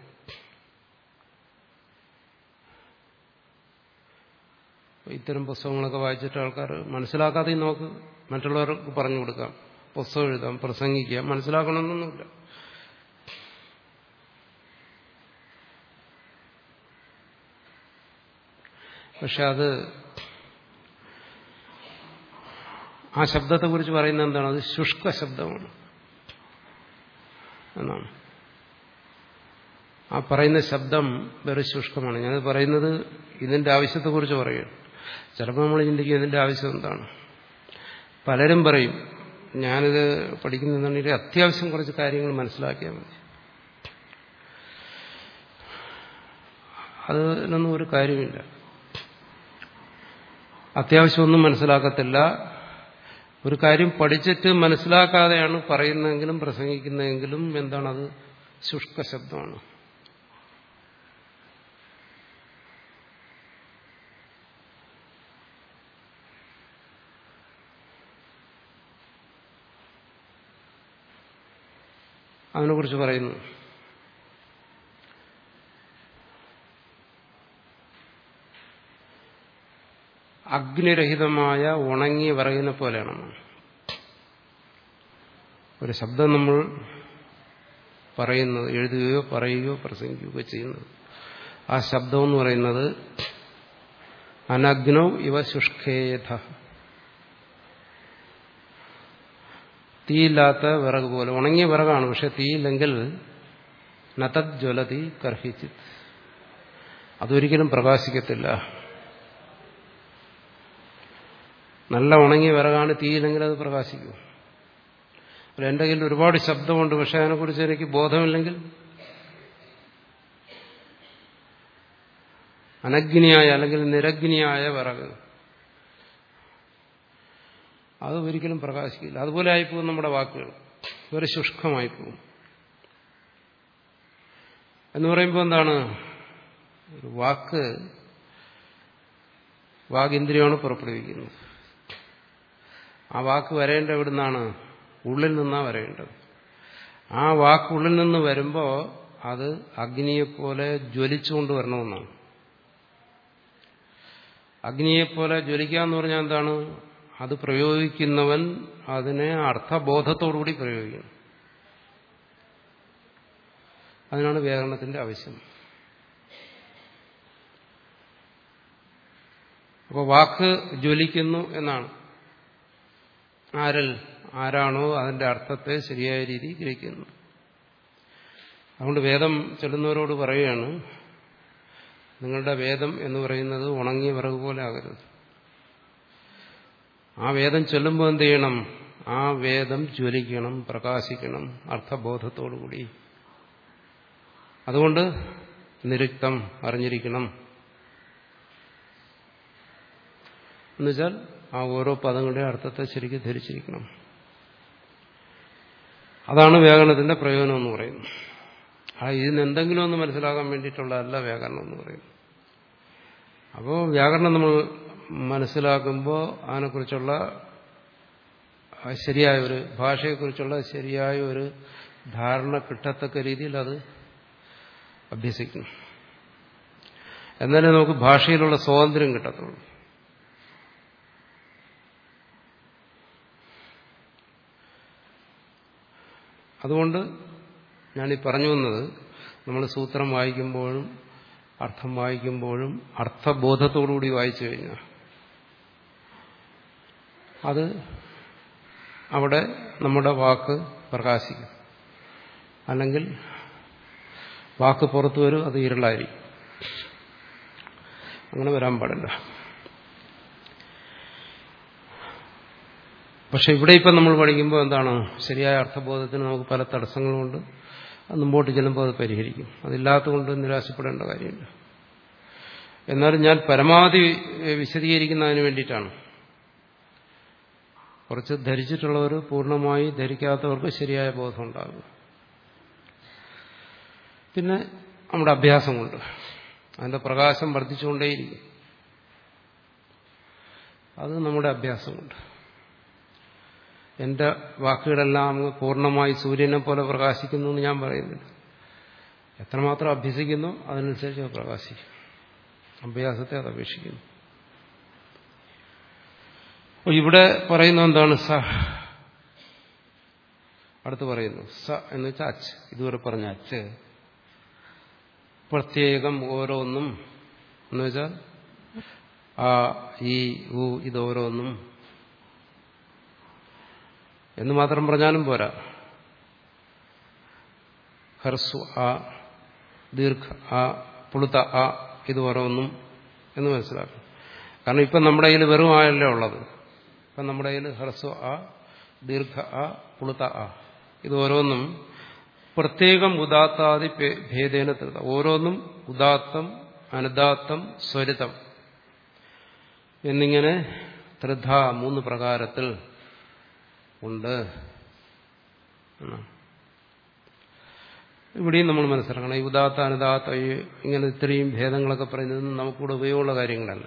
ഇത്തരം പുസ്തകങ്ങളൊക്കെ വായിച്ചിട്ട് ആൾക്കാർ മനസ്സിലാക്കാതെ നോക്ക് മറ്റുള്ളവർക്ക് പറഞ്ഞു കൊടുക്കാം പുസ്തകം എഴുതാം പ്രസംഗിക്കാം മനസ്സിലാക്കണമെന്നൊന്നുമില്ല പക്ഷെ അത് ആ ശബ്ദത്തെക്കുറിച്ച് പറയുന്നത് എന്താണ് അത് ശുഷ്ക ശബ്ദമാണ് എന്നാണ് ആ പറയുന്ന ശബ്ദം വെറും ശുഷ്കമാണ് ഞാനത് പറയുന്നത് ഇതിന്റെ ആവശ്യത്തെക്കുറിച്ച് പറയുകയാണ് ചിലപ്പോൾ നമ്മൾ ചിന്തിക്കും ഇതിന്റെ ആവശ്യം എന്താണ് പലരും പറയും ഞാനിത് പഠിക്കുന്നതെന്നുണ്ടെങ്കിൽ അത്യാവശ്യം കുറച്ച് കാര്യങ്ങൾ മനസ്സിലാക്കിയാൽ മതി അതിനൊന്നും ഒരു കാര്യമില്ല അത്യാവശ്യം ഒന്നും മനസ്സിലാക്കത്തില്ല ഒരു കാര്യം പഠിച്ചിട്ട് മനസ്സിലാക്കാതെയാണ് പറയുന്നതെങ്കിലും പ്രസംഗിക്കുന്നതെങ്കിലും എന്താണത് ശുഷ്ക ശബ്ദമാണ് അതിനെക്കുറിച്ച് പറയുന്നു അഗ്നിരഹിതമായ ഉണങ്ങിയ വിറകിനെ പോലെയാണ് ഒരു ശബ്ദം നമ്മൾ പറയുന്നത് എഴുതുകയോ പറയുകയോ പ്രസംഗിക്കുകയോ ചെയ്യുന്നത് ആ ശബ്ദം എന്ന് പറയുന്നത് അനഗ്നോ ഇവ ശുഷ്കേധ തീയില്ലാത്ത വിറക് പോലെ ഉണങ്ങിയ വിറകാണ് പക്ഷെ തീയില്ലെങ്കിൽ നതത് ജ്വലതി കർഹിച്ചിത് അതൊരിക്കലും പ്രകാശിക്കത്തില്ല നല്ല ഉണങ്ങിയ വിറകാണ് തീയില്ലെങ്കിൽ അത് പ്രകാശിക്കും അല്ല എൻ്റെ കയ്യിൽ ഒരുപാട് ശബ്ദമുണ്ട് പക്ഷെ അതിനെക്കുറിച്ച് എനിക്ക് ബോധമില്ലെങ്കിൽ അനഗ്നിയായ അല്ലെങ്കിൽ നിരഗ്നിയായ വിറക് അത് ഒരിക്കലും പ്രകാശിക്കില്ല അതുപോലെ ആയിപ്പോകും നമ്മുടെ വാക്കുകൾ ഒരു ശുഷ്കമായിപ്പോകും എന്ന് പറയുമ്പോൾ എന്താണ് ഒരു വാക്ക് വാഗിന്ദ്രിയമാണ് പുറപ്പെടുവിക്കുന്നത് ആ വാക്ക് വരേണ്ട എവിടുന്നാണ് ഉള്ളിൽ നിന്നാണ് വരേണ്ടത് ആ വാക്ക് ഉള്ളിൽ നിന്ന് വരുമ്പോൾ അത് അഗ്നിയെപ്പോലെ ജ്വലിച്ചുകൊണ്ട് വരണമെന്നാണ് അഗ്നിയെപ്പോലെ ജ്വലിക്കുക എന്ന് പറഞ്ഞാൽ എന്താണ് അത് പ്രയോഗിക്കുന്നവൻ അതിനെ അർത്ഥബോധത്തോടുകൂടി പ്രയോഗിക്കണം അതിനാണ് വ്യാകരണത്തിന്റെ ആവശ്യം അപ്പോൾ വാക്ക് ജ്വലിക്കുന്നു എന്നാണ് ആരിൽ ആരാണോ അതിന്റെ അർത്ഥത്തെ ശരിയായ രീതിയിൽ ഗ്രഹിക്കുന്നു അതുകൊണ്ട് വേദം ചൊല്ലുന്നവരോട് പറയുകയാണ് നിങ്ങളുടെ വേദം എന്ന് പറയുന്നത് ഉണങ്ങിയ വിറക് പോലെ ആകരുത് ആ വേദം ചൊല്ലുമ്പോൾ എന്ത് ചെയ്യണം ആ വേദം ജ്വലിക്കണം പ്രകാശിക്കണം അർത്ഥബോധത്തോടുകൂടി അതുകൊണ്ട് നിരുക്തം അറിഞ്ഞിരിക്കണം എന്നുവെച്ചാൽ ആ ഓരോ പദങ്ങളുടെ അർത്ഥത്തെ ശരിക്കും ധരിച്ചിരിക്കണം അതാണ് വ്യാകരണത്തിന്റെ പ്രയോജനം എന്ന് പറയുന്നത് ആ ഇതിന് എന്തെങ്കിലും ഒന്ന് മനസ്സിലാക്കാൻ വേണ്ടിയിട്ടുള്ളതല്ല വ്യാകരണം എന്ന് പറയുന്നത് അപ്പോൾ വ്യാകരണം നമ്മൾ മനസ്സിലാക്കുമ്പോൾ അതിനെക്കുറിച്ചുള്ള ശരിയായ ഒരു ഭാഷയെക്കുറിച്ചുള്ള ശരിയായ ഒരു ധാരണ കിട്ടത്തക്ക രീതിയിൽ അത് അഭ്യസിക്കണം എന്നാലേ നമുക്ക് ഭാഷയിലുള്ള സ്വാതന്ത്ര്യം കിട്ടത്തുള്ളൂ അതുകൊണ്ട് ഞാനീ പറഞ്ഞു വന്നത് നമ്മൾ സൂത്രം വായിക്കുമ്പോഴും അർത്ഥം വായിക്കുമ്പോഴും അർത്ഥബോധത്തോടുകൂടി വായിച്ചു കഴിഞ്ഞാൽ അത് അവിടെ നമ്മുടെ വാക്ക് പ്രകാശിക്കും അല്ലെങ്കിൽ വാക്ക് പുറത്തു വരും അത് ഇരുളായിരിക്കും അങ്ങനെ വരാൻ പാടില്ല പക്ഷെ ഇവിടെ ഇപ്പം നമ്മൾ പഠിക്കുമ്പോൾ എന്താണ് ശരിയായ അർത്ഥബോധത്തിന് നമുക്ക് പല തടസ്സങ്ങളുമുണ്ട് അത് മുമ്പോട്ട് ചെല്ലുമ്പോൾ അത് പരിഹരിക്കും അതില്ലാത്തതുകൊണ്ട് നിരാശപ്പെടേണ്ട കാര്യമില്ല എന്നാലും ഞാൻ പരമാവധി വിശദീകരിക്കുന്നതിന് വേണ്ടിയിട്ടാണ് കുറച്ച് ധരിച്ചിട്ടുള്ളവർ പൂർണ്ണമായി ധരിക്കാത്തവർക്ക് ശരിയായ ബോധം ഉണ്ടാകും പിന്നെ നമ്മുടെ അഭ്യാസം കൊണ്ട് അതിന്റെ പ്രകാശം വർദ്ധിച്ചുകൊണ്ടേയിരിക്കും അത് നമ്മുടെ അഭ്യാസം കൊണ്ട് എന്റെ വാക്കുകളെല്ലാം അങ്ങ് പൂർണ്ണമായി സൂര്യനെ പോലെ പ്രകാശിക്കുന്നു എന്ന് ഞാൻ പറയുന്നില്ല എത്രമാത്രം അഭ്യസിക്കുന്നു അതിനനുസരിച്ച് അത് പ്രകാശിക്കും അഭ്യാസത്തെ അത് അപേക്ഷിക്കുന്നു അപ്പോൾ ഇവിടെ പറയുന്ന എന്താണ് സ അടുത്ത് പറയുന്നു സ എന്ന് വെച്ചാൽ അച്ച് ഇതുവരെ പറഞ്ഞ അച്ച് പ്രത്യേകം ഓരോന്നും എന്ന് വെച്ചാൽ ആ ഈ ഉ ഇതോരോന്നും എന്ന് മാത്രം പറഞ്ഞാലും പോരാ ഹർസു ആ ദീർഘ ആ പുളുത്ത ആ ഇത് ഓരോന്നും എന്ന് മനസ്സിലാക്കണം കാരണം ഇപ്പം നമ്മുടെ കയ്യിൽ വെറും ആയല്ലേ ഉള്ളത് ഇപ്പം നമ്മുടെ കയ്യിൽ ഹ്രസ്വ ആ ദീർഘ ആ പുളുത്ത ആ ഇത് ഓരോന്നും പ്രത്യേകം ഉദാത്താദി ഭേദേന തൃത ഓരോന്നും ഉദാത്തം അനുദാത്തം സ്വരിതം എന്നിങ്ങനെ ത്രിധ മൂന്ന് പ്രകാരത്തിൽ ഉണ്ട് ഇവിടെയും നമ്മൾ മനസ്സിലാക്കണം ഈ ഉദാത്ത അനുദാത്ത ഈ ഇങ്ങനെ ഇത്രയും ഭേദങ്ങളൊക്കെ പറയുന്നത് നമുക്കിവിടെ ഉപയോഗമുള്ള കാര്യങ്ങളല്ല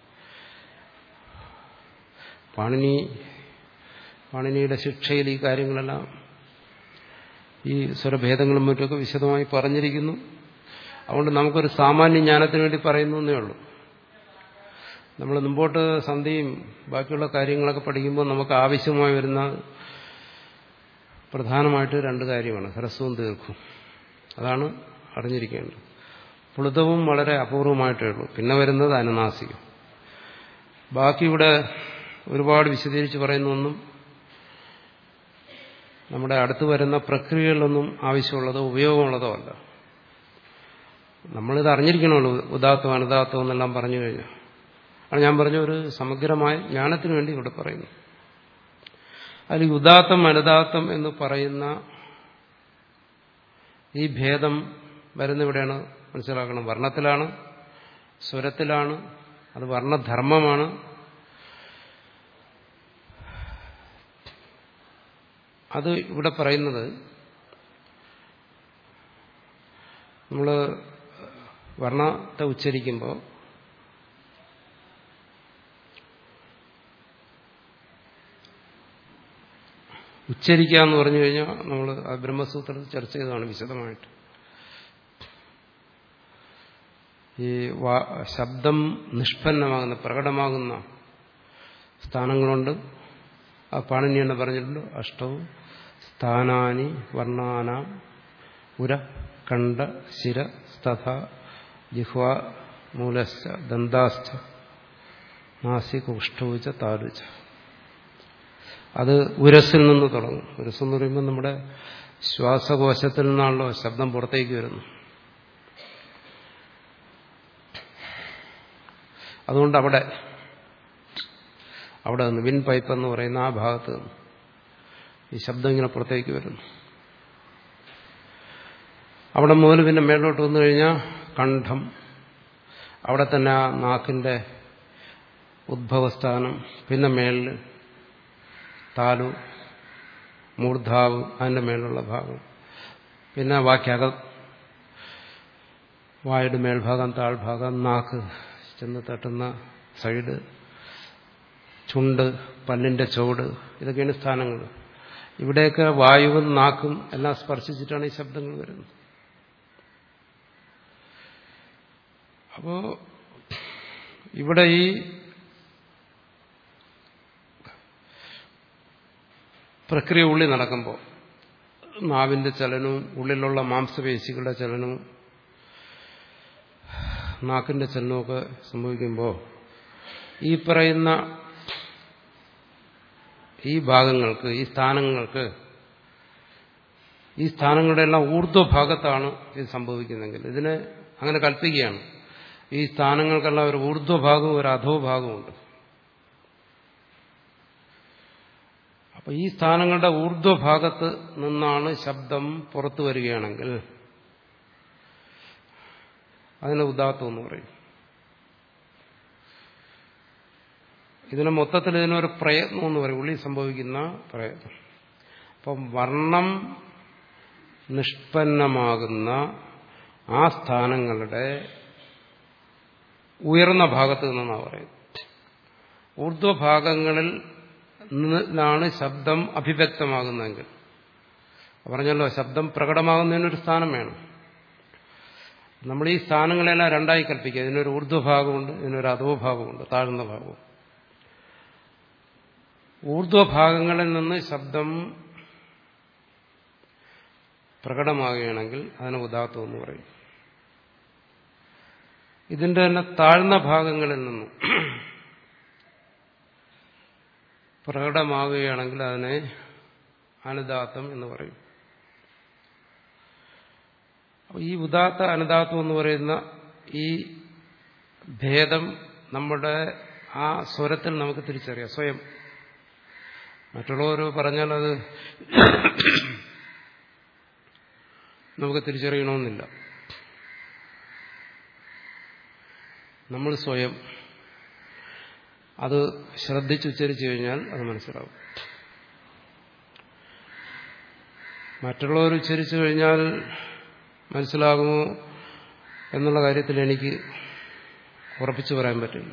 പാണിനി പാണിനിയുടെ ശിക്ഷയിൽ ഈ കാര്യങ്ങളെല്ലാം ഈ സ്വരഭേദങ്ങളും മറ്റൊക്കെ വിശദമായി പറഞ്ഞിരിക്കുന്നു അതുകൊണ്ട് നമുക്കൊരു സാമാന്യ ജ്ഞാനത്തിന് വേണ്ടി പറയുന്നു എന്നേ ഉള്ളൂ നമ്മൾ മുമ്പോട്ട് സന്ധിയും ബാക്കിയുള്ള കാര്യങ്ങളൊക്കെ പഠിക്കുമ്പോൾ നമുക്ക് ആവശ്യമായി വരുന്ന പ്രധാനമായിട്ട് രണ്ട് കാര്യമാണ് ഹ്രസ്വവും ദീർഘവും അതാണ് അറിഞ്ഞിരിക്കേണ്ടത് പുളുതവും വളരെ അപൂർവമായിട്ടേ ഉള്ളൂ പിന്നെ വരുന്നത് അനുനാസികം ബാക്കി ഇവിടെ ഒരുപാട് വിശദീകരിച്ച് പറയുന്നൊന്നും നമ്മുടെ അടുത്ത് വരുന്ന പ്രക്രിയകളിലൊന്നും ആവശ്യമുള്ളതോ ഉപയോഗമുള്ളതോ അല്ല നമ്മളിത് അറിഞ്ഞിരിക്കണമല്ലോ ഉദാത്തം അനുദാത്തം എന്നെല്ലാം പറഞ്ഞു കഴിഞ്ഞാൽ അത് ഞാൻ പറഞ്ഞ ഒരു സമഗ്രമായ ജ്ഞാനത്തിന് വേണ്ടി ഇവിടെ പറയുന്നു അതിൽ ഉദാത്തം അനുദാത്തം എന്ന് പറയുന്ന ഈ ഭേദം വരുന്ന ഇവിടെയാണ് മനസ്സിലാക്കണം വർണ്ണത്തിലാണ് സ്വരത്തിലാണ് അത് വർണ്ണധർമ്മമാണ് അത് ഇവിടെ പറയുന്നത് നമ്മൾ വർണ്ണത്തെ ഉച്ചരിക്കുമ്പോൾ ഉച്ചരിക്കുക എന്ന് പറഞ്ഞു കഴിഞ്ഞാൽ നമ്മൾ ആ ബ്രഹ്മസൂത്രത്തിൽ ചർച്ച ചെയ്തതാണ് വിശദമായിട്ട് ഈ ശബ്ദം നിഷ്പന്നമാകുന്ന പ്രകടമാകുന്ന സ്ഥാനങ്ങളുണ്ട് ആ പാണിനി എന്ന് പറഞ്ഞിട്ടുണ്ട് അഷ്ടവും സ്ഥാനാനി വർണ്ണാനാം ഉര കണ്ഠ ശിര സ്തഥ ജിഹ്വ മൂലശ്ച ദന്താശ്ച നാസിക ഉഷ്ടവുച്ച താലുച്ച അത് ഉരസിൽ നിന്ന് തുടങ്ങും ഉരസ് എന്ന് പറയുമ്പോൾ നമ്മുടെ ശ്വാസകോശത്തിൽ നിന്നാണല്ലോ ശബ്ദം പുറത്തേക്ക് വരുന്നു അതുകൊണ്ട് അവിടെ അവിടെ നിന്ന് വിൻ പൈപ്പ് എന്ന് പറയുന്ന ആ ഭാഗത്ത് നിന്ന് ഈ ശബ്ദം ഇങ്ങനെ പുറത്തേക്ക് വരുന്നു അവിടെ മുതൽ പിന്നെ മേലോട്ട് വന്നു കഴിഞ്ഞാൽ കണ്ഠം അവിടെ തന്നെ ആ നാക്കിന്റെ ഉദ്ഭവസ്ഥാനം പിന്നെ മേളിൽ താലു മൂർധാവ് അതിന്റെ മേലുള്ള ഭാഗം പിന്നെ വാക്യകം വായുടെ മേൽഭാഗം താഴ്ഭാഗം നാക്ക് ചെന്ന് തട്ടുന്ന സൈഡ് ചുണ്ട് പല്ലിന്റെ ചോട് ഇതൊക്കെയാണ് സ്ഥാനങ്ങൾ ഇവിടെയൊക്കെ വായുവും നാക്കും എല്ലാം സ്പർശിച്ചിട്ടാണ് ഈ ശബ്ദങ്ങൾ വരുന്നത് അപ്പോ ഇവിടെ ഈ പ്രക്രിയ ഉള്ളിൽ നടക്കുമ്പോൾ നാവിന്റെ ചലനവും ഉള്ളിലുള്ള മാംസപേശികളുടെ ചലനവും നാക്കിന്റെ ചലനമൊക്കെ സംഭവിക്കുമ്പോൾ ഈ പറയുന്ന ഈ ഭാഗങ്ങൾക്ക് ഈ സ്ഥാനങ്ങൾക്ക് ഈ സ്ഥാനങ്ങളുടെ എല്ലാം ഊർധ്വഭാഗത്താണ് ഇത് സംഭവിക്കുന്നതെങ്കിൽ ഇതിനെ അങ്ങനെ കൽപ്പിക്കുകയാണ് ഈ സ്ഥാനങ്ങൾക്കെല്ലാം ഒരു ഊർധ്വഭാഗവും ഒരു അധോഭാഗവുമുണ്ട് അപ്പൊ ഈ സ്ഥാനങ്ങളുടെ ഊർധ്വഭാഗത്ത് നിന്നാണ് ശബ്ദം പുറത്തു വരികയാണെങ്കിൽ അതിനെ ഉദാത്തം എന്ന് പറയും ഇതിന് മൊത്തത്തിൽ ഇതിനൊരു പ്രയത്നം എന്ന് പറയും ഉള്ളിൽ സംഭവിക്കുന്ന പ്രയത്നം അപ്പം വർണ്ണം നിഷ്പന്നമാകുന്ന ആ സ്ഥാനങ്ങളുടെ ഉയർന്ന ഭാഗത്ത് നിന്നാണ് പറയുന്നത് ഊർധ്വഭാഗങ്ങളിൽ നിന്നാണ് ശബ്ദം അഭിവ്യക്തമാകുന്നതെങ്കിൽ പറഞ്ഞല്ലോ ശബ്ദം പ്രകടമാകുന്നതിനൊരു സ്ഥാനം വേണം നമ്മൾ ഈ സ്ഥാനങ്ങളെല്ലാം രണ്ടായി കൽപ്പിക്കുക ഇതിനൊരു ഊർധ്വഭാഗമുണ്ട് ഇതിനൊരു അധോഭാഗമുണ്ട് താഴ്ന്ന ഭാഗവും ഊർധ്വഭാഗങ്ങളിൽ നിന്ന് ശബ്ദം പ്രകടമാകുകയാണെങ്കിൽ അതിന് ഉദാത്തം എന്ന് പറയും ഇതിന്റെ തന്നെ താഴ്ന്ന ഭാഗങ്ങളിൽ നിന്നും പ്രകടമാകുകയാണെങ്കിൽ അതിനെ അനുദാത്തം എന്ന് പറയും ഈ ഉദാത്ത അനുദാത്തം എന്ന് പറയുന്ന ഈ ഭേദം നമ്മുടെ ആ സ്വരത്തിൽ നമുക്ക് തിരിച്ചറിയാം സ്വയം മറ്റുള്ളവർ പറഞ്ഞാൽ അത് നമുക്ക് തിരിച്ചറിയണമെന്നില്ല നമ്മൾ സ്വയം അത് ശ്രദ്ധിച്ചുച്ചരിച്ചു കഴിഞ്ഞാൽ അത് മനസ്സിലാവും മറ്റുള്ളവർ ഉച്ചരിച്ചു കഴിഞ്ഞാൽ മനസ്സിലാകുമോ എന്നുള്ള കാര്യത്തിൽ എനിക്ക് ഉറപ്പിച്ചു പറയാൻ പറ്റില്ല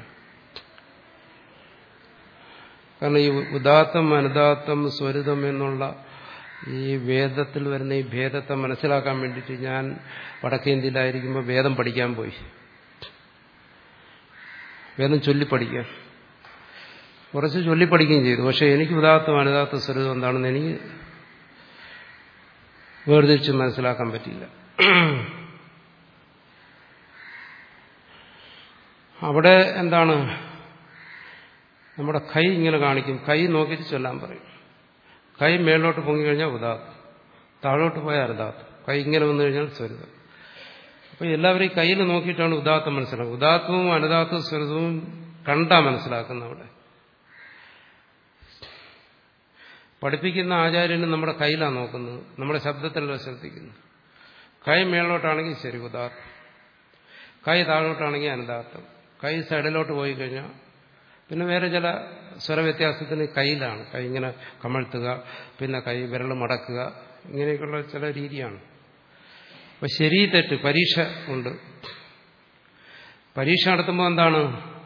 കാരണം ഈ ഉദാത്തം അനുദാത്തം സ്വരിതം എന്നുള്ള ഈ വേദത്തിൽ വരുന്ന ഈ ഭേദത്തെ മനസ്സിലാക്കാൻ വേണ്ടിയിട്ട് ഞാൻ വടക്കേന്ത്യയിലായിരിക്കുമ്പോൾ വേദം പഠിക്കാൻ പോയി വേദം ചൊല്ലിപ്പഠിക്കാൻ കുറച്ച് ചൊല്ലിപ്പഠിക്കുകയും ചെയ്തു പക്ഷെ എനിക്ക് ഉദാത്തം അനുദാത്ത സ്വരിതം എന്താണെന്ന് എനിക്ക് വേർതിരിച്ച് മനസ്സിലാക്കാൻ പറ്റില്ല അവിടെ എന്താണ് നമ്മുടെ കൈ ഇങ്ങനെ കാണിക്കും കൈ നോക്കിയിട്ട് ചൊല്ലാൻ പറയും കൈ മേലോട്ട് പൊങ്ങിക്കഴിഞ്ഞാൽ ഉദാത്തം താഴോട്ട് പോയാൽ അരുതാത്തം കൈ ഇങ്ങനെ വന്നു കഴിഞ്ഞാൽ സ്വരിതം അപ്പൊ എല്ലാവരും കയ്യിൽ നോക്കിയിട്ടാണ് ഉദാത്തം മനസ്സിലാക്കുക ഉദാത്തവും അനുദാത്തവും സ്വരിതവും കണ്ടാ മനസ്സിലാക്കുന്ന അവിടെ പഠിപ്പിക്കുന്ന ആചാര്യന് നമ്മുടെ കയ്യിലാണ് നോക്കുന്നത് നമ്മുടെ ശബ്ദത്തിലല്ല ശ്രദ്ധിക്കുന്നത് കൈ മേളിലോട്ടാണെങ്കിൽ ശരി ഉദാത്തം കൈ താഴോട്ടാണെങ്കിൽ അനുദാത്തം കൈ സൈഡിലോട്ട് പോയി കഴിഞ്ഞാൽ പിന്നെ വേറെ ചില സ്വരവ്യത്യാസത്തിന് കയ്യിലാണ് കൈ ഇങ്ങനെ കമഴ്ത്തുക പിന്നെ കൈ വിരൽ മടക്കുക ഇങ്ങനെയൊക്കെയുള്ള ചില രീതിയാണ് അപ്പൊ ശരി തെറ്റ് പരീക്ഷ ഉണ്ട് പരീക്ഷ നടത്തുമ്പോൾ എന്താണ്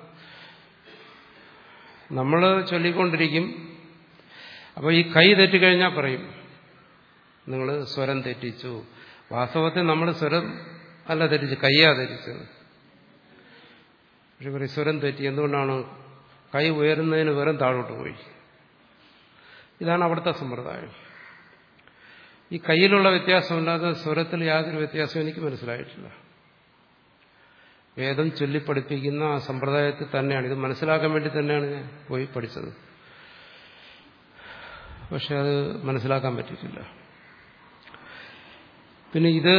നമ്മൾ ചൊല്ലിക്കൊണ്ടിരിക്കും അപ്പോൾ ഈ കൈ തെറ്റിക്കഴിഞ്ഞാൽ പറയും നിങ്ങൾ സ്വരം തെറ്റിച്ചു വാസ്തവത്തിൽ നമ്മൾ സ്വരം അല്ല തെറ്റിച്ചു കയ്യാ തെറ്റിച്ചത് പക്ഷെ പറയും സ്വരം തെറ്റി എന്തുകൊണ്ടാണ് കൈ ഉയരുന്നതിന് പകരം താഴോട്ട് പോയി ഇതാണ് അവിടുത്തെ സമ്പ്രദായം ഈ കയ്യിലുള്ള വ്യത്യാസമല്ലാതെ സ്വരത്തിൽ യാതൊരു വ്യത്യാസവും എനിക്ക് മനസ്സിലായിട്ടില്ല വേദം ചൊല്ലിപ്പഠിപ്പിക്കുന്ന ആ സമ്പ്രദായത്തിൽ തന്നെയാണ് ഇത് മനസ്സിലാക്കാൻ വേണ്ടി തന്നെയാണ് ഞാൻ പോയി പഠിച്ചത് പക്ഷെ അത് മനസ്സിലാക്കാൻ പറ്റിയിട്ടില്ല പിന്നെ ഇത്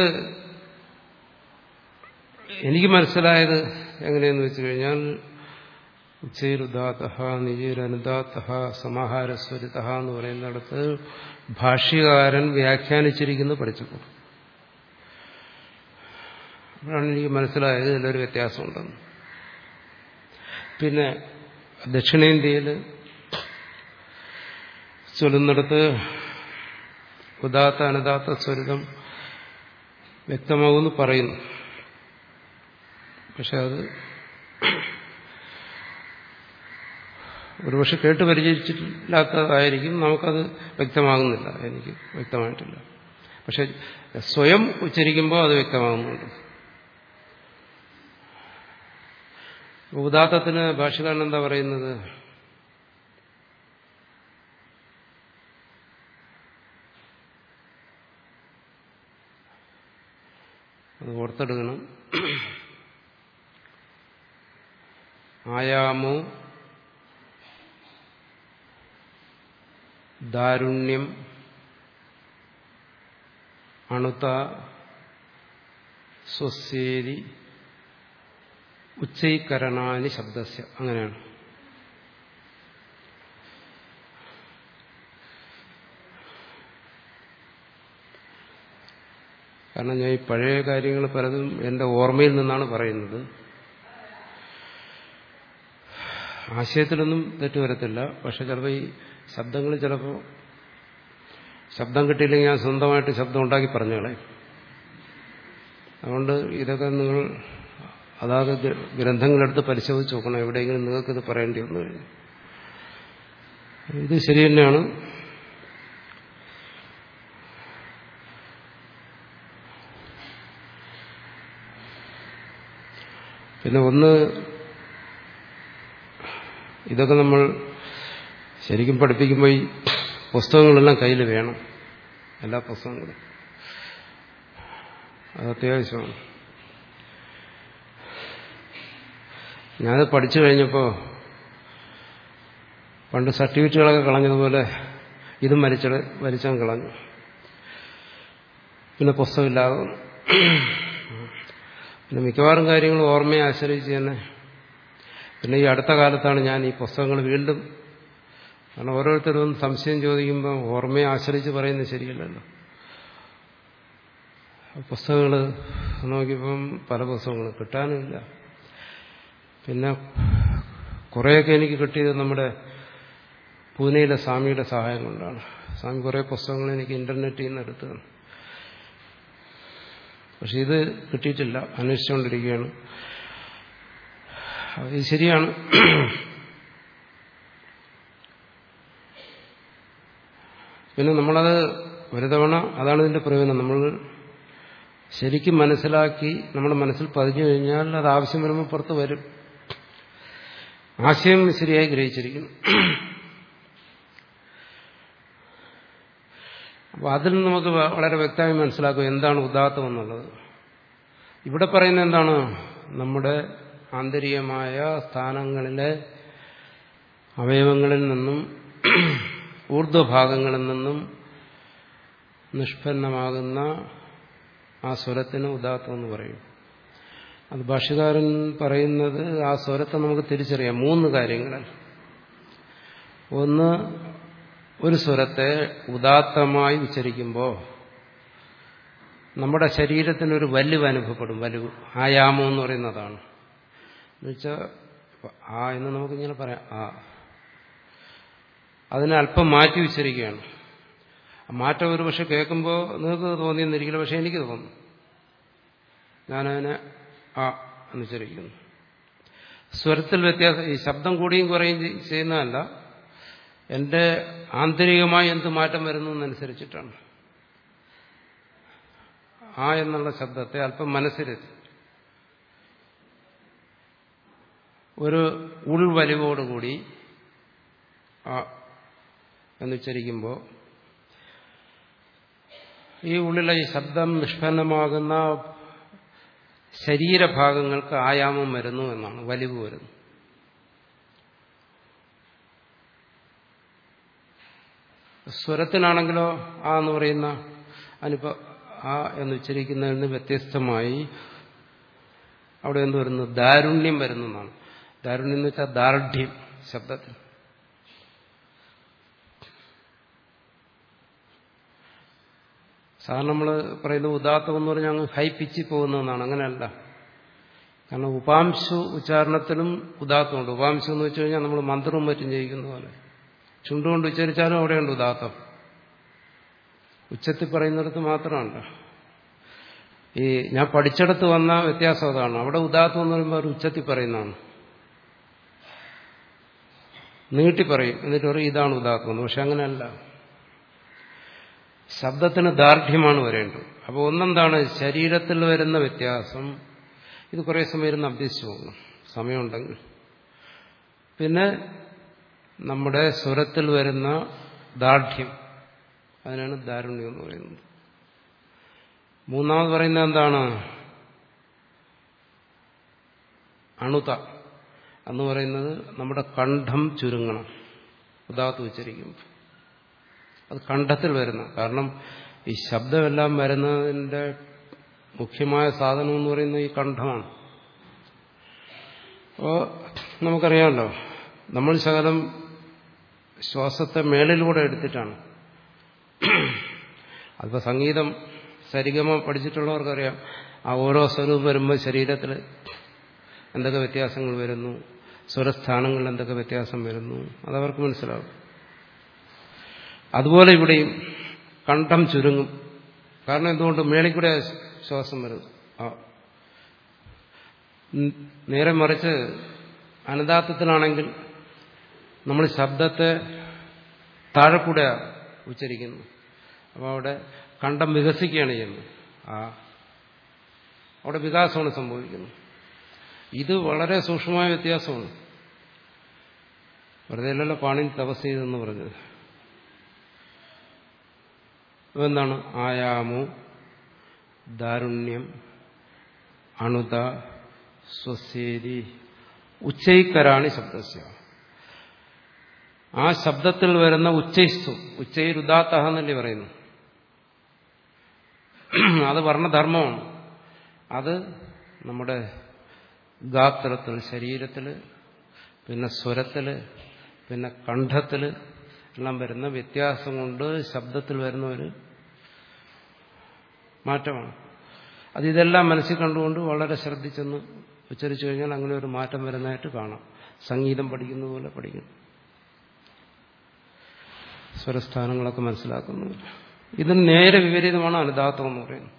എനിക്ക് മനസ്സിലായത് എങ്ങനെയെന്ന് വെച്ച് കഴിഞ്ഞാൽ ഉച്ചൈരുദാത്ത നിജീരനുദാത്ത സമാഹാരസ്വരിത എന്ന് പറയുന്നിടത്ത് ഭാഷ്യകാരൻ വ്യാഖ്യാനിച്ചിരിക്കുന്നത് പഠിച്ചപ്പോൾ അപ്പോഴാണ് എനിക്ക് മനസ്സിലായത് ഇതിലൊരു വ്യത്യാസമുണ്ടെന്ന് പിന്നെ ദക്ഷിണേന്ത്യയിൽ ചൊല്ലുന്നിടത്ത് ഉദാത്ത അനുദാത്ത സ്വരിതം വ്യക്തമാകുമെന്ന് പറയുന്നു പക്ഷെ അത് ഒരുപക്ഷെ കേട്ട് പരിചയിച്ചിട്ടില്ലാത്തതായിരിക്കും നമുക്കത് വ്യക്തമാകുന്നില്ല എനിക്ക് വ്യക്തമായിട്ടില്ല പക്ഷെ സ്വയം ഉച്ചരിക്കുമ്പോൾ അത് വ്യക്തമാകുന്നുണ്ട് ഉദാത്തത്തിന് ഭാഷകാരൻ എന്താ പറയുന്നത് അത് ഓർത്തെടുക്കണം ആയാമോ ദാരുണ്യം അണുത സ്വസ്യേരി ഉച്ചൈക്കരണാനി ശബ്ദസ്യ അങ്ങനെയാണ് കാരണം ഞാൻ ഈ പഴയ കാര്യങ്ങൾ പലതും എൻ്റെ ഓർമ്മയിൽ നിന്നാണ് പറയുന്നത് ആശയത്തിലൊന്നും തെറ്റ് വരത്തില്ല പക്ഷെ ചിലപ്പോൾ ഈ ശബ്ദങ്ങൾ ചിലപ്പോൾ ശബ്ദം കിട്ടിയില്ലെങ്കിൽ ഞാൻ സ്വന്തമായിട്ട് ശബ്ദം ഉണ്ടാക്കി പറഞ്ഞോളെ അതുകൊണ്ട് ഇതൊക്കെ നിങ്ങൾ അതാത് ഗ്രന്ഥങ്ങളെടുത്ത് പരിശോധിച്ച് നോക്കണം എവിടെയെങ്കിലും നിങ്ങൾക്കിത് പറയേണ്ടി വന്നു കഴിഞ്ഞു ഇത് ശരി തന്നെയാണ് പിന്നെ ഒന്ന് ഇതൊക്കെ നമ്മൾ ശരിക്കും പഠിപ്പിക്കുമ്പോൾ ഈ പുസ്തകങ്ങളെല്ലാം കയ്യിൽ വേണം എല്ലാ പുസ്തകങ്ങളും അത് അത്യാവശ്യമാണ് ഞാനത് പഠിച്ചു കഴിഞ്ഞപ്പോൾ പണ്ട് സർട്ടിഫിക്കറ്റുകളൊക്കെ കളഞ്ഞതുപോലെ ഇതും വലിച്ച വലിച്ചാൽ കളഞ്ഞു പിന്നെ പുസ്തകമില്ലാതെ പിന്നെ മിക്കവാറും കാര്യങ്ങൾ ഓർമ്മയെ ആശ്രയിച്ച് തന്നെ പിന്നെ ഈ അടുത്ത കാലത്താണ് ഞാൻ ഈ പുസ്തകങ്ങൾ വീണ്ടും കാരണം ഓരോരുത്തരും സംശയം ചോദിക്കുമ്പോൾ ഓർമ്മയെ ആശ്രയിച്ച് പറയുന്നത് ശരിയല്ലല്ലോ പുസ്തകങ്ങൾ നോക്കിയപ്പം പല പുസ്തകങ്ങളും കിട്ടാനുമില്ല പിന്നെ കുറേയൊക്കെ എനിക്ക് കിട്ടിയത് നമ്മുടെ പൂനെയിലെ സ്വാമിയുടെ സഹായം കൊണ്ടാണ് സ്വാമി കുറേ പുസ്തകങ്ങൾ എനിക്ക് ഇന്റർനെറ്റിൽ നിന്ന് എടുത്തതാണ് പക്ഷെ ഇത് കിട്ടിയിട്ടില്ല അന്വേഷിച്ചുകൊണ്ടിരിക്കുകയാണ് അത് ശരിയാണ് പിന്നെ നമ്മളത് ഒരു തവണ അതാണ് ഇതിന്റെ പ്രയോജനം നമ്മൾ ശരിക്കും മനസ്സിലാക്കി നമ്മുടെ മനസ്സിൽ പതിഞ്ഞു കഴിഞ്ഞാൽ അത് ആവശ്യം വരുമ്പോൾ പുറത്ത് വരും ആശയം ശരിയായി ഗ്രഹിച്ചിരിക്കുന്നു അപ്പോൾ അതിൽ നിന്ന് നമുക്ക് വളരെ വ്യക്തമായി മനസ്സിലാക്കും എന്താണ് ഉദാത്തം എന്നുള്ളത് ഇവിടെ പറയുന്നത് എന്താണ് നമ്മുടെ ആന്തരികമായ സ്ഥാനങ്ങളിലെ അവയവങ്ങളിൽ നിന്നും ഊർധ്വഭാഗങ്ങളിൽ നിന്നും നിഷ്പന്നമാകുന്ന ആ സ്വരത്തിന് ഉദാത്തം എന്ന് പറയും അത് ഭാഷകാരൻ പറയുന്നത് ആ സ്വരത്തെ നമുക്ക് തിരിച്ചറിയാം മൂന്ന് കാര്യങ്ങളിൽ ഒന്ന് ഒരു സ്വരത്തെ ഉദാത്തമായി ഉച്ചരിക്കുമ്പോൾ നമ്മുടെ ശരീരത്തിനൊരു വലിവ് അനുഭവപ്പെടും വലിവ് ആയാമം എന്ന് പറയുന്നതാണ് എന്നുവെച്ചാൽ ആ എന്ന് നമുക്കിങ്ങനെ പറയാം ആ അതിനെ അല്പം മാറ്റി ഉച്ചരിക്കുകയാണ് മാറ്റം ഒരു പക്ഷെ കേൾക്കുമ്പോൾ നിങ്ങൾക്ക് തോന്നിയെന്നിരിക്കില്ല പക്ഷെ എനിക്ക് തോന്നുന്നു ഞാനതിനെ ആ എന്ന് ഉച്ചരിക്കുന്നു സ്വരത്തിൽ വ്യത്യാസം ഈ ശബ്ദം കൂടിയും കുറയും ചെയ്യുന്നതല്ല എൻ്റെ ആന്തരികമായി എന്ത് മാറ്റം വരുന്നു എന്നനുസരിച്ചിട്ടാണ് ആ എന്നുള്ള ശബ്ദത്തെ അല്പം മനസ്സിലെത്തി ഒരു ഉൾവലിവോടുകൂടി ആ എന്നുച്ചരിക്കുമ്പോൾ ഈ ഉള്ളിലെ ഈ ശബ്ദം നിഷ്പന്നമാകുന്ന ശരീരഭാഗങ്ങൾക്ക് ആയാമം വരുന്നു എന്നാണ് വലിവ് വരുന്നു സ്വരത്തിനാണെങ്കിലോ ആ എന്ന് പറയുന്ന അനുപ ആ എന്ന് ഉച്ചരിക്കുന്നതിൽ നിന്ന് വ്യത്യസ്തമായി അവിടെ എന്ത് വരുന്നു ദാരുണ്യം വരുന്നു എന്നാണ് ദാരുണ്യം എന്ന് വെച്ചാൽ ദാർഢ്യം ശബ്ദത്തിൽ സാധാരണ നമ്മൾ പറയുന്ന ഉദാത്തം എന്ന് പറഞ്ഞാൽ അങ്ങ് ഹൈ പിച്ചിൽ പോകുന്നതെന്നാണ് അങ്ങനെയല്ല കാരണം ഉപാംശു ഉച്ചാരണത്തിലും ഉദാത്തമുണ്ട് ഉപാംശം എന്ന് വെച്ച് കഴിഞ്ഞാൽ നമ്മൾ മന്ത്രവും മറ്റും ചെയ്യിക്കുന്ന പോലെ ചുണ്ടുകൊണ്ട് ഉച്ചരിച്ചാലും അവിടെയുണ്ട് ഉദാത്തം ഉച്ചത്തിൽ പറയുന്നിടത്ത് മാത്രമല്ല ഈ ഞാൻ പഠിച്ചിടത്ത് വന്ന വ്യത്യാസം അതാണ് അവിടെ ഉദാത്തം എന്ന് പറയുമ്പോൾ അവർ ഉച്ചത്തിൽ പറയുന്നതാണ് നീട്ടി പറയും എന്നിട്ട് പറയും ഇതാണ് ഉദാത്തം എന്ന് പക്ഷെ അങ്ങനെയല്ല ശബ്ദത്തിന് ദാർഢ്യമാണ് വരേണ്ടത് അപ്പോൾ ഒന്നെന്താണ് ശരീരത്തിൽ വരുന്ന വ്യത്യാസം ഇത് കുറേ സമയം ഇരുന്ന് അഭ്യസിച്ചു പോകണം സമയമുണ്ടെങ്കിൽ പിന്നെ നമ്മുടെ സ്വരത്തിൽ വരുന്ന ദാർഢ്യം അതിനാണ് ദാരുണ്യം എന്ന് പറയുന്നത് മൂന്നാമത് പറയുന്നത് എന്താണ് അണുത എന്ന് പറയുന്നത് നമ്മുടെ കണ്ഠം ചുരുങ്ങണം ഉദാത്ത് ഉച്ചരിക്കുമ്പോൾ അത് കണ്ഠത്തിൽ വരുന്ന കാരണം ഈ ശബ്ദമെല്ലാം വരുന്നതിൻ്റെ മുഖ്യമായ സാധനം എന്ന് പറയുന്നത് ഈ കണ്ഠമാണ് അപ്പോൾ നമുക്കറിയാമല്ലോ നമ്മൾ ശകലം ശ്വാസത്തെ മേളിലൂടെ എടുത്തിട്ടാണ് അതിപ്പോൾ സംഗീതം സരിഗമ പഠിച്ചിട്ടുള്ളവർക്കറിയാം ആ ഓരോ സ്വരവും വരുമ്പോൾ ശരീരത്തിൽ എന്തൊക്കെ വ്യത്യാസങ്ങൾ വരുന്നു സ്വരസ്ഥാനങ്ങളിൽ എന്തൊക്കെ വ്യത്യാസം വരുന്നു അതവർക്ക് മനസ്സിലാവും അതുപോലെ ഇവിടെയും കണ്ഠം ചുരുങ്ങും കാരണം എന്തുകൊണ്ട് മേളിൽ കൂടെ ശ്വാസം വരുന്നു ആ നേരെ മറിച്ച് അനദാത്തത്തിലാണെങ്കിൽ നമ്മൾ ശബ്ദത്തെ താഴെ കൂടെ ഉച്ചരിക്കുന്നു അപ്പോൾ അവിടെ കണ്ഠം വികസിക്കുകയാണ് ചെയ്യുന്നത് ആ അവിടെ വികാസമാണ് സംഭവിക്കുന്നത് ഇത് വളരെ സൂക്ഷ്മമായ വ്യത്യാസമാണ് വെറുതെ അല്ലല്ലോ പാണിനി തപസ് ചെയ്തെന്ന് പറഞ്ഞത് എന്താണ് ആയാമു ദാരുണ്യം അണുത സ്വസേരി ഉച്ചൈക്കരാണി ശബ്ദസ്യ ആ ശബ്ദത്തിൽ വരുന്ന ഉച്ചൈസ്തു ഉച്ചൈരുദാത്ത എന്നല്ലേ പറയുന്നു അത് വർണ്ണധർമ്മമാണ് അത് നമ്മുടെ ഗാത്രത്തിൽ ശരീരത്തിൽ പിന്നെ സ്വരത്തിൽ പിന്നെ കണ്ഠത്തിൽ എല്ലാം വരുന്ന വ്യത്യാസം കൊണ്ട് ശബ്ദത്തിൽ വരുന്ന ഒരു മാറ്റമാണ് അത് ഇതെല്ലാം മനസ്സിൽ കണ്ടുകൊണ്ട് വളരെ ശ്രദ്ധിച്ചെന്ന് ഉച്ചരിച്ചു കഴിഞ്ഞാൽ അങ്ങനെ ഒരു മാറ്റം വരുന്നതായിട്ട് കാണാം സംഗീതം പഠിക്കുന്ന പോലെ പഠിക്കുന്നു സ്വരസ്ഥാനങ്ങളൊക്കെ മനസ്സിലാക്കുന്നു ഇതിന് നേരെ വിപരീതമാണ് അനുദാത്തം എന്ന് പറയുന്നത്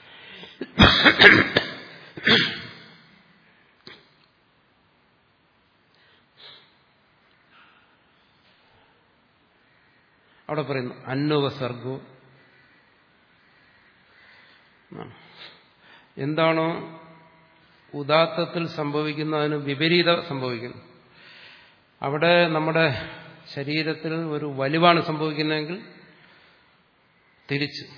അവിടെ പറയുന്നു അന്നോപസർഗോ എന്താണോ ഉദാത്തത്തിൽ സംഭവിക്കുന്നതിന് വിപരീതം സംഭവിക്കുന്നു അവിടെ നമ്മുടെ ശരീരത്തിൽ ഒരു വലിവാണ് സംഭവിക്കുന്നതെങ്കിൽ തിരിച്ച്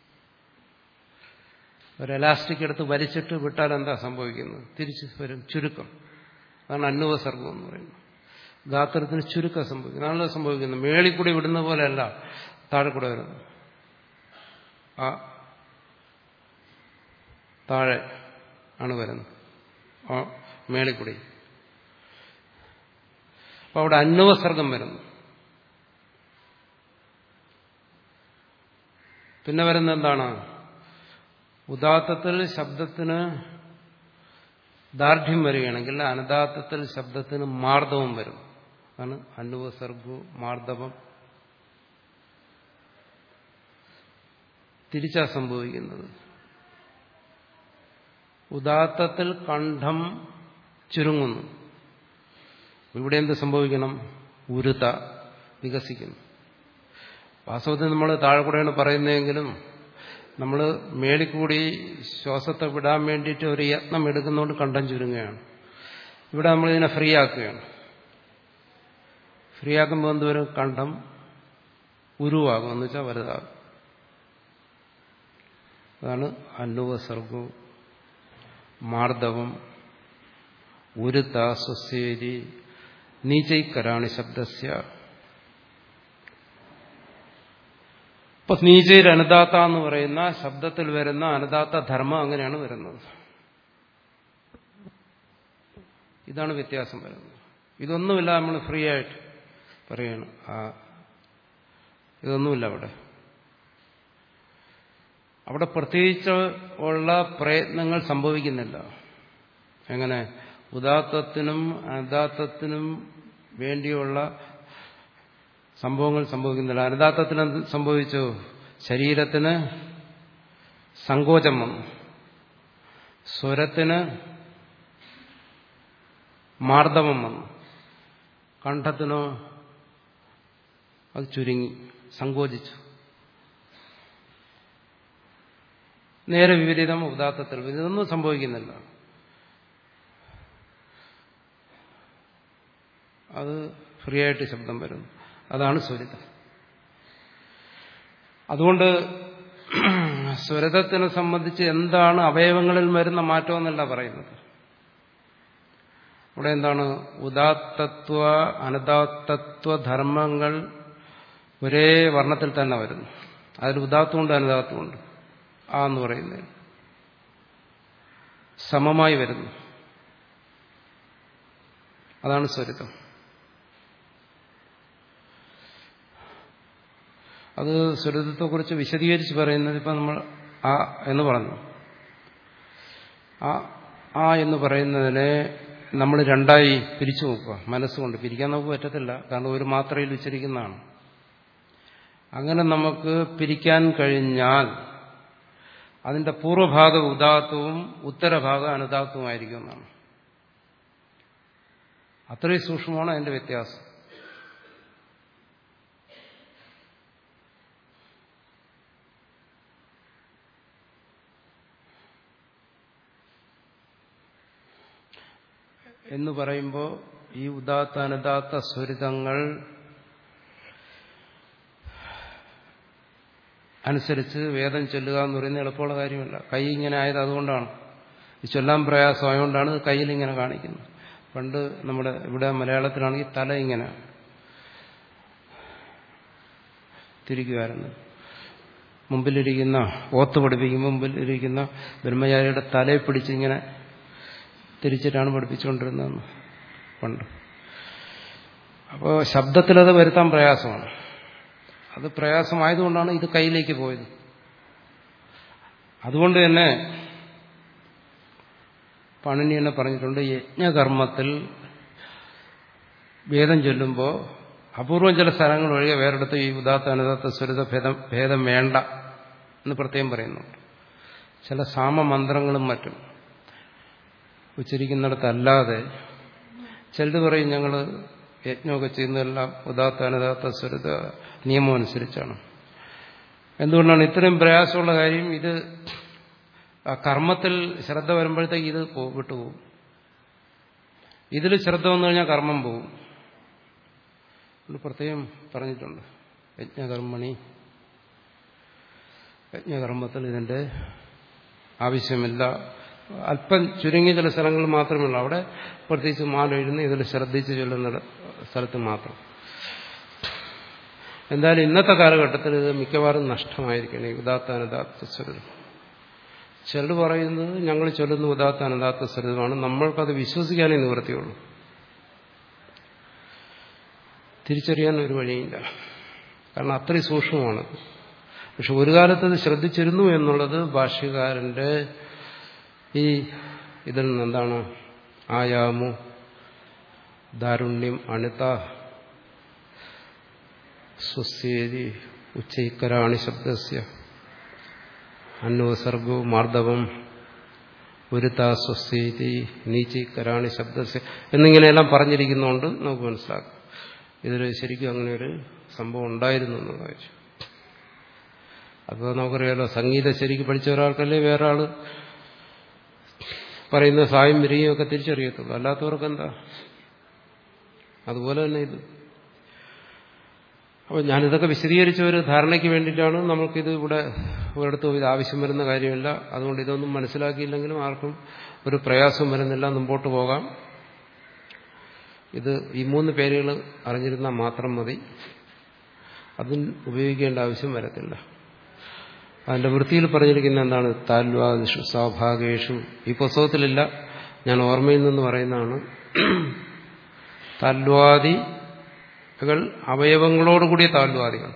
ഒരു എലാസ്റ്റിക് എടുത്ത് വലിച്ചിട്ട് വിട്ടാൽ എന്താ സംഭവിക്കുന്നത് തിരിച്ച് വരും ചുരുക്കം അതാണ് അന്നുപസർഗം എന്ന് പറയുന്നത് ഗാത്രത്തിന് ചുരുക്കം സംഭവിക്കുന്നത് അതാണല്ലോ സംഭവിക്കുന്നത് മേളിൽ കൂടി വിടുന്ന പോലെയല്ല താഴെ കൂടെ വരുന്നത് ആ താഴെ ആണ് വരുന്നത് ആ മേളിൽ കൂടി അപ്പൊ അവിടെ അന്വസർഗം വരുന്നു പിന്നെ വരുന്ന എന്താണ് ഉദാത്തത്തിൽ ശബ്ദത്തിന് ദാർഢ്യം വരികയാണെങ്കിൽ അനദാത്തത്തിൽ ശബ്ദത്തിന് മാർദ്ദവം വരും അതാണ് അനുവസർഗു മാർദ്ദവം തിരിച്ചാ സംഭവിക്കുന്നത് ഉദാത്തത്തിൽ കണ്ഠം ചുരുങ്ങുന്നു ഇവിടെ എന്ത് സംഭവിക്കണം ഉരുത വികസിക്കുന്നു വാസ്തവത്തിൽ നമ്മൾ താഴെ കൂടെയാണ് പറയുന്നതെങ്കിലും നമ്മൾ മേളിക്കൂടി ശ്വാസത്തെ വിടാൻ വേണ്ടിയിട്ട് ഒരു യത്നം എടുക്കുന്നതുകൊണ്ട് കണ്ഠം ചുരുങ്ങുകയാണ് ഇവിടെ നമ്മളിതിനെ ഫ്രീ ആക്കുകയാണ് ഫ്രീ ആക്കുമ്പോൾ എന്തോരം കണ്ഠം ഉരുവാകും എന്ന് വെച്ചാൽ വലുതാകും അതാണ് അന്നുവസർഗവും മാർദ്ദവം ഉരുത്ത സ്വസ്യേരി നീചൈക്കരാണി ശബ്ദസ്യ ഇപ്പൊ നീചയിൽ അനുദാത്ത എന്ന് പറയുന്ന ശബ്ദത്തിൽ വരുന്ന അനുദാത്ത ധർമ്മം അങ്ങനെയാണ് വരുന്നത് ഇതാണ് വ്യത്യാസം വരുന്നത് ഇതൊന്നുമില്ല നമ്മൾ ഫ്രീ ആയിട്ട് പറയണം ആ ഇതൊന്നുമില്ല അവിടെ അവിടെ പ്രത്യേകിച്ച് ഉള്ള പ്രയത്നങ്ങൾ സംഭവിക്കുന്നില്ല എങ്ങനെ ഉദാത്തത്തിനും അനുദാത്തത്തിനും വേണ്ടിയുള്ള സംഭവങ്ങൾ സംഭവിക്കുന്നില്ല അനുദാത്തത്തിന് എന്ത് സംഭവിച്ചു ശരീരത്തിന് സങ്കോചം വന്നു സ്വരത്തിന് മാർദ്ദവം വന്നു കണ്ഠത്തിനോ അത് ചുരുങ്ങി സങ്കോചിച്ചു നേരെ വിപരീതം ഉദാത്തത്തിൽ ഇതൊന്നും സംഭവിക്കുന്നില്ല അത് ഫ്രീ ആയിട്ട് ശബ്ദം വരുന്നു അതാണ് സ്വരിതം അതുകൊണ്ട് സ്വരതത്തിനെ സംബന്ധിച്ച് എന്താണ് അവയവങ്ങളിൽ വരുന്ന മാറ്റം എന്നല്ല പറയുന്നത് ഇവിടെ എന്താണ് ഉദാത്തത്വ അനദാത്തത്വ ധർമ്മങ്ങൾ ഒരേ വർണ്ണത്തിൽ തന്നെ വരുന്നു അതിൽ ഉദാത്തമുണ്ട് അനുദാത്തമുണ്ട് ആ എന്ന് പറയുന്നത് സമമായി വരുന്നു അതാണ് സ്വരിതം അത് സ്വരിതത്തെക്കുറിച്ച് വിശദീകരിച്ച് പറയുന്നത് ഇപ്പം നമ്മൾ ആ എന്ന് പറഞ്ഞു ആ ആ എന്ന് പറയുന്നതിനെ നമ്മൾ രണ്ടായി പിരിച്ചു നോക്കുക മനസ്സുകൊണ്ട് പിരിക്കാൻ നമുക്ക് പറ്റത്തില്ല കാരണം ഒരു മാത്രയിൽ ഉച്ചരിക്കുന്നതാണ് അങ്ങനെ നമുക്ക് പിരിക്കാൻ കഴിഞ്ഞാൽ അതിന്റെ പൂർവ്വഭാഗം ഉദാത്തവും ഉത്തരഭാഗം അനുദാത്തവുമായിരിക്കും എന്നാണ് അത്രയും സൂക്ഷ്മമാണ് അതിന്റെ വ്യത്യാസം എന്ന് പറയുമ്പോൾ ഈ ഉദാത്ത അനുദാത്ത സ്വരിതങ്ങൾ അനുസരിച്ച് വേദം ചൊല്ലുക എന്ന് പറയുന്നത് എളുപ്പമുള്ള കാര്യമല്ല കൈ ഇങ്ങനെ ആയത് അതുകൊണ്ടാണ് ഈ ചൊല്ലാൻ പ്രയാസമായതുകൊണ്ടാണ് ഇത് കയ്യിൽ ഇങ്ങനെ കാണിക്കുന്നത് പണ്ട് നമ്മുടെ ഇവിടെ മലയാളത്തിലാണെങ്കിൽ തല ഇങ്ങനെ തിരിക്കുമായിരുന്നു മുമ്പിലിരിക്കുന്ന ഓത്ത് പഠിപ്പിക്കുമ്പോൾ മുമ്പിലിരിക്കുന്ന ബ്രഹ്മചാരിയുടെ തലയെ പിടിച്ച് ഇങ്ങനെ തിരിച്ചിട്ടാണ് പഠിപ്പിച്ചുകൊണ്ടിരുന്നതെന്ന് പണ്ട് അപ്പോൾ ശബ്ദത്തിലത് വരുത്താൻ പ്രയാസമാണ് അത് പ്രയാസമായതുകൊണ്ടാണ് ഇത് കയ്യിലേക്ക് പോയത് അതുകൊണ്ട് തന്നെ പണിനി തന്നെ പറഞ്ഞിട്ടുണ്ട് യജ്ഞകർമ്മത്തിൽ വേദം ചൊല്ലുമ്പോൾ അപൂർവം ചില സ്ഥലങ്ങൾ ഒഴികെ വേറെടുത്ത് ഈ ഉദാത്ത അനുദാത്ത സ്വരിത ഭേദം ഭേദം വേണ്ട എന്ന് പ്രത്യേകം പറയുന്നുണ്ട് ചില സാമമന്ത്രങ്ങളും മറ്റും ഉച്ചരിക്കുന്നിടത്തല്ലാതെ ചിലർ പറയും ഞങ്ങൾ യജ്ഞമൊക്കെ ചെയ്യുന്നതെല്ലാം ഉദാത്ത അനുദാത്ത സ്വരിത നിയമം അനുസരിച്ചാണ് എന്തുകൊണ്ടാണ് ഇത്രയും പ്രയാസമുള്ള കാര്യം ഇത് ആ കർമ്മത്തിൽ ശ്രദ്ധ വരുമ്പോഴത്തേക്ക് ഇത് വിട്ടുപോകും ഇതിൽ ശ്രദ്ധ വന്നു കഴിഞ്ഞാൽ കർമ്മം പോകും പ്രത്യേകം പറഞ്ഞിട്ടുണ്ട് യജ്ഞകർമ്മണി യജ്ഞകർമ്മത്തിൽ ഇതിന്റെ ആവശ്യമില്ല അല്പം ചുരുങ്ങിയ ചില സ്ഥലങ്ങളിൽ മാത്രമേ ഉള്ളൂ അവിടെ പ്രത്യേകിച്ച് മാല എഴുതുന്ന ഇതിൽ ശ്രദ്ധിച്ച് ചൊല്ലുന്ന സ്ഥലത്ത് മാത്രം എന്തായാലും ഇന്നത്തെ കാലഘട്ടത്തിൽ ഇത് മിക്കവാറും നഷ്ടമായിരിക്കണം ഈ ഉദാത്ത അനുദാത്ത സ്വരിതം ചിലർ പറയുന്നത് ഞങ്ങൾ ചൊല്ലുന്ന ഉദാത്ത അനുദാത്ത സ്വരിതമാണ് നമ്മൾക്കത് വിശ്വസിക്കാനേ നിവൃത്തിയുള്ളൂ തിരിച്ചറിയാൻ ഒരു വഴിയില്ല കാരണം അത്രയും സൂക്ഷ്മമാണത് പക്ഷെ ഒരു കാലത്ത് അത് ശ്രദ്ധിച്ചിരുന്നു എന്നുള്ളത് ഭാഷ്യകാരന്റെ ഈ ഇതിൽ നിന്ന് എന്താണ് ആയാമു ദാരുണ്യം അണിത സ്വസ്യേരി ഉച്ചൈക്കരാണി ശബ്ദസ്യ അന്നോസർഗവും മാർദ്ദവം ഒരുതാ സ്വസ്യേരി നീച്ചൈക്കരാണി ശബ്ദസ്യ എന്നിങ്ങനെയെല്ലാം പറഞ്ഞിരിക്കുന്നതുകൊണ്ട് നമുക്ക് മനസ്സിലാക്കാം ഇതിൽ ശരിക്കും അങ്ങനെ ഒരു സംഭവം ഉണ്ടായിരുന്നു എന്നുള്ള കാര്യം അപ്പോൾ നമുക്കറിയാലോ സംഗീതം ശരിക്കും പഠിച്ച ഒരാൾക്കല്ലേ വേറെ ആള് പറയുന്ന സായും വിരിയും ഒക്കെ തിരിച്ചറിയത്തുള്ളൂ അല്ലാത്തവർക്ക് എന്താ അതുപോലെ തന്നെ ഇത് അപ്പോൾ ഞാനിതൊക്കെ വിശദീകരിച്ച ഒരു ധാരണയ്ക്ക് വേണ്ടിയിട്ടാണ് നമുക്കിത് ഇവിടെ ഒരിടത്തും ഇത് ആവശ്യം വരുന്ന കാര്യമില്ല അതുകൊണ്ട് ഇതൊന്നും മനസ്സിലാക്കിയില്ലെങ്കിലും ആർക്കും ഒരു പ്രയാസം വരുന്നില്ല മുമ്പോട്ട് പോകാം ഇത് ഈ മൂന്ന് പേരുകൾ അറിഞ്ഞിരുന്നാൽ മാത്രം മതി അതിന് ഉപയോഗിക്കേണ്ട ആവശ്യം വരത്തില്ല അതിന്റെ വൃത്തിയിൽ പറഞ്ഞിരിക്കുന്ന എന്താണ് താൽവാദിഷു സ്വാഭാഗേഷു ഈ പുസ്തകത്തിലില്ല ഞാൻ ഓർമ്മയിൽ നിന്ന് പറയുന്നതാണ് താൽവാദികൾ അവയവങ്ങളോടുകൂടിയ താൽവാദികൾ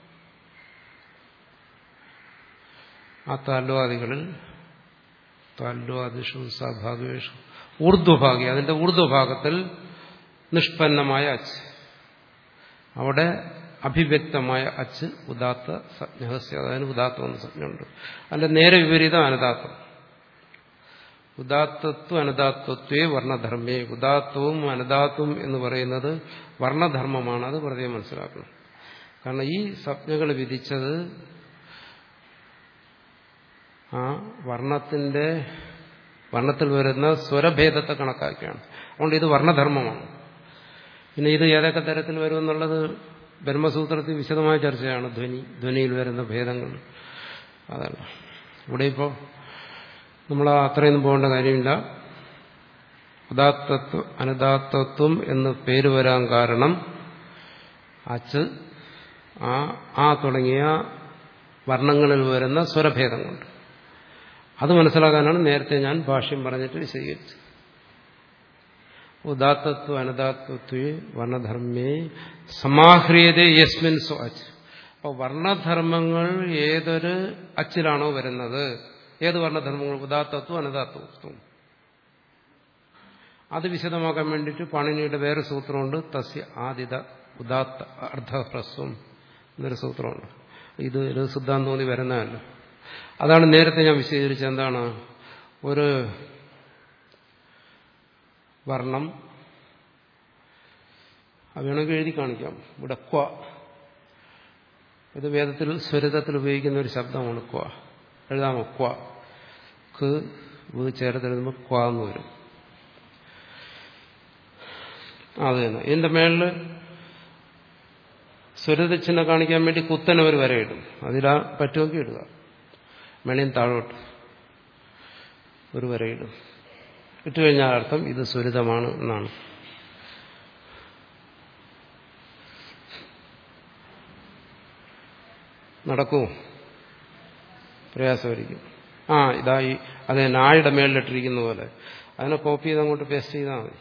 ആ താൽവാദികളിൽ താൽവാദിഷു സ്വാഭാഗേഷു ഊർധ്വഭാഗി അതിന്റെ ഊർധ്വഭാഗത്തിൽ നിഷ്പന്നമായ അച്ച് അവിടെ അഭിവ്യക്തമായ അച്ച് ഉദാത്ത സജ്ഞഹസ്യ അതായത് ഉദാത്തം എന്ന സജ്ഞയുണ്ട് അതിന്റെ നേരെ വിപരീതം അനദാത്തം ഉദാത്തത്വം അനദാത്വത്വേ വർണ്ണധർമ്മേ ഉദാത്തവും അനദാത്വം എന്ന് പറയുന്നത് വർണ്ണധർമ്മമാണ് അത് വെറുതെ മനസ്സിലാക്കണം കാരണം ഈ സജ്ഞകൾ വിധിച്ചത് ആ വർണ്ണത്തിന്റെ വർണ്ണത്തിൽ വരുന്ന സ്വരഭേദത്തെ കണക്കാക്കിയാണ് അതുകൊണ്ട് ഇത് വർണ്ണധർമ്മമാണ് പിന്നെ ഇത് ഏതൊക്കെ തരത്തിൽ വരുമെന്നുള്ളത് ബ്രഹ്മസൂത്രത്തിൽ വിശദമായ ചർച്ചയാണ് ധ്വനി ധ്വനിയിൽ വരുന്ന ഭേദങ്ങൾ അതല്ല ഇവിടെ ഇപ്പോൾ നമ്മൾ അത്രയൊന്നും പോകേണ്ട കാര്യമില്ല ഉദാത്തത്വം അനദാത്തത്വം എന്ന് പേര് വരാൻ കാരണം അച്ച് ആ ആ തുടങ്ങിയ വർണ്ണങ്ങളിൽ വരുന്ന സ്വരഭേദം കൊണ്ട് അത് മനസ്സിലാക്കാനാണ് നേരത്തെ ഞാൻ ഭാഷ്യം പറഞ്ഞിട്ട് വിശദീകരിച്ചത് ഉദാത്തത്വ അനദാത്വത്വേ വർണ്ണധർമ്മേ സമാഹ്രിയതേ യസ്മിൻ സ്വ അച്ച് അപ്പോൾ വർണ്ണധർമ്മങ്ങൾ ഏതൊരു അച്ചിലാണോ വരുന്നത് ഏത് വർണ്ണധർമ്മങ്ങൾ ഉദാത്തത്വം അനദാത്വത്വം അത് വിശദമാക്കാൻ വേണ്ടിയിട്ട് പാണിനിയുടെ വേറെ സൂത്രമുണ്ട് തസ്യ ആദിത ഉദാത്ത അർദ്ധഹ്രസ്വം എന്നൊരു സൂത്രമുണ്ട് ഇത് ഒരു സിദ്ധാന്തോന്നി വരുന്നതല്ല അതാണ് നേരത്തെ ഞാൻ വിശദീകരിച്ചത് എന്താണ് ഒരു വർണ്ണം അത് വേണമെങ്കിൽ എഴുതി കാണിക്കാം ഇവിടെ ക്വ ഇത് വേദത്തിൽ സ്വരിതത്തിൽ ഉപയോഗിക്കുന്ന ഒരു ശബ്ദമാണ് ക്വ എഴുതാമോ ക്വ ക്ക് വ് ചേർത്ത് എഴുതുമ്പോൾ ക്വ എന്ന് വരും അത് തന്നെ ഇതിന്റെ മേളിൽ സ്വരതച്ചിഹ്നം കാണിക്കാൻ വേണ്ടി കുത്തനെ ഒരു വര ഇടും അതിലാ പറ്റുമെങ്കിൽ ഇടുക മേളിയും താഴോട്ട് ഒരു വര ഇടും ഇട്ടുകഴിഞ്ഞാൽ അർത്ഥം ഇത് സ്വരിതമാണ് എന്നാണ് നടക്കുമോ പ്രയാസമായിരിക്കും ആ ഇതാ ഈ അതെ നായുടെ മേളിലിട്ടിരിക്കുന്ന പോലെ അതിനെ കോപ്പി ചെയ്ത് അങ്ങോട്ട് പേസ്റ്റ് ചെയ്താൽ മതി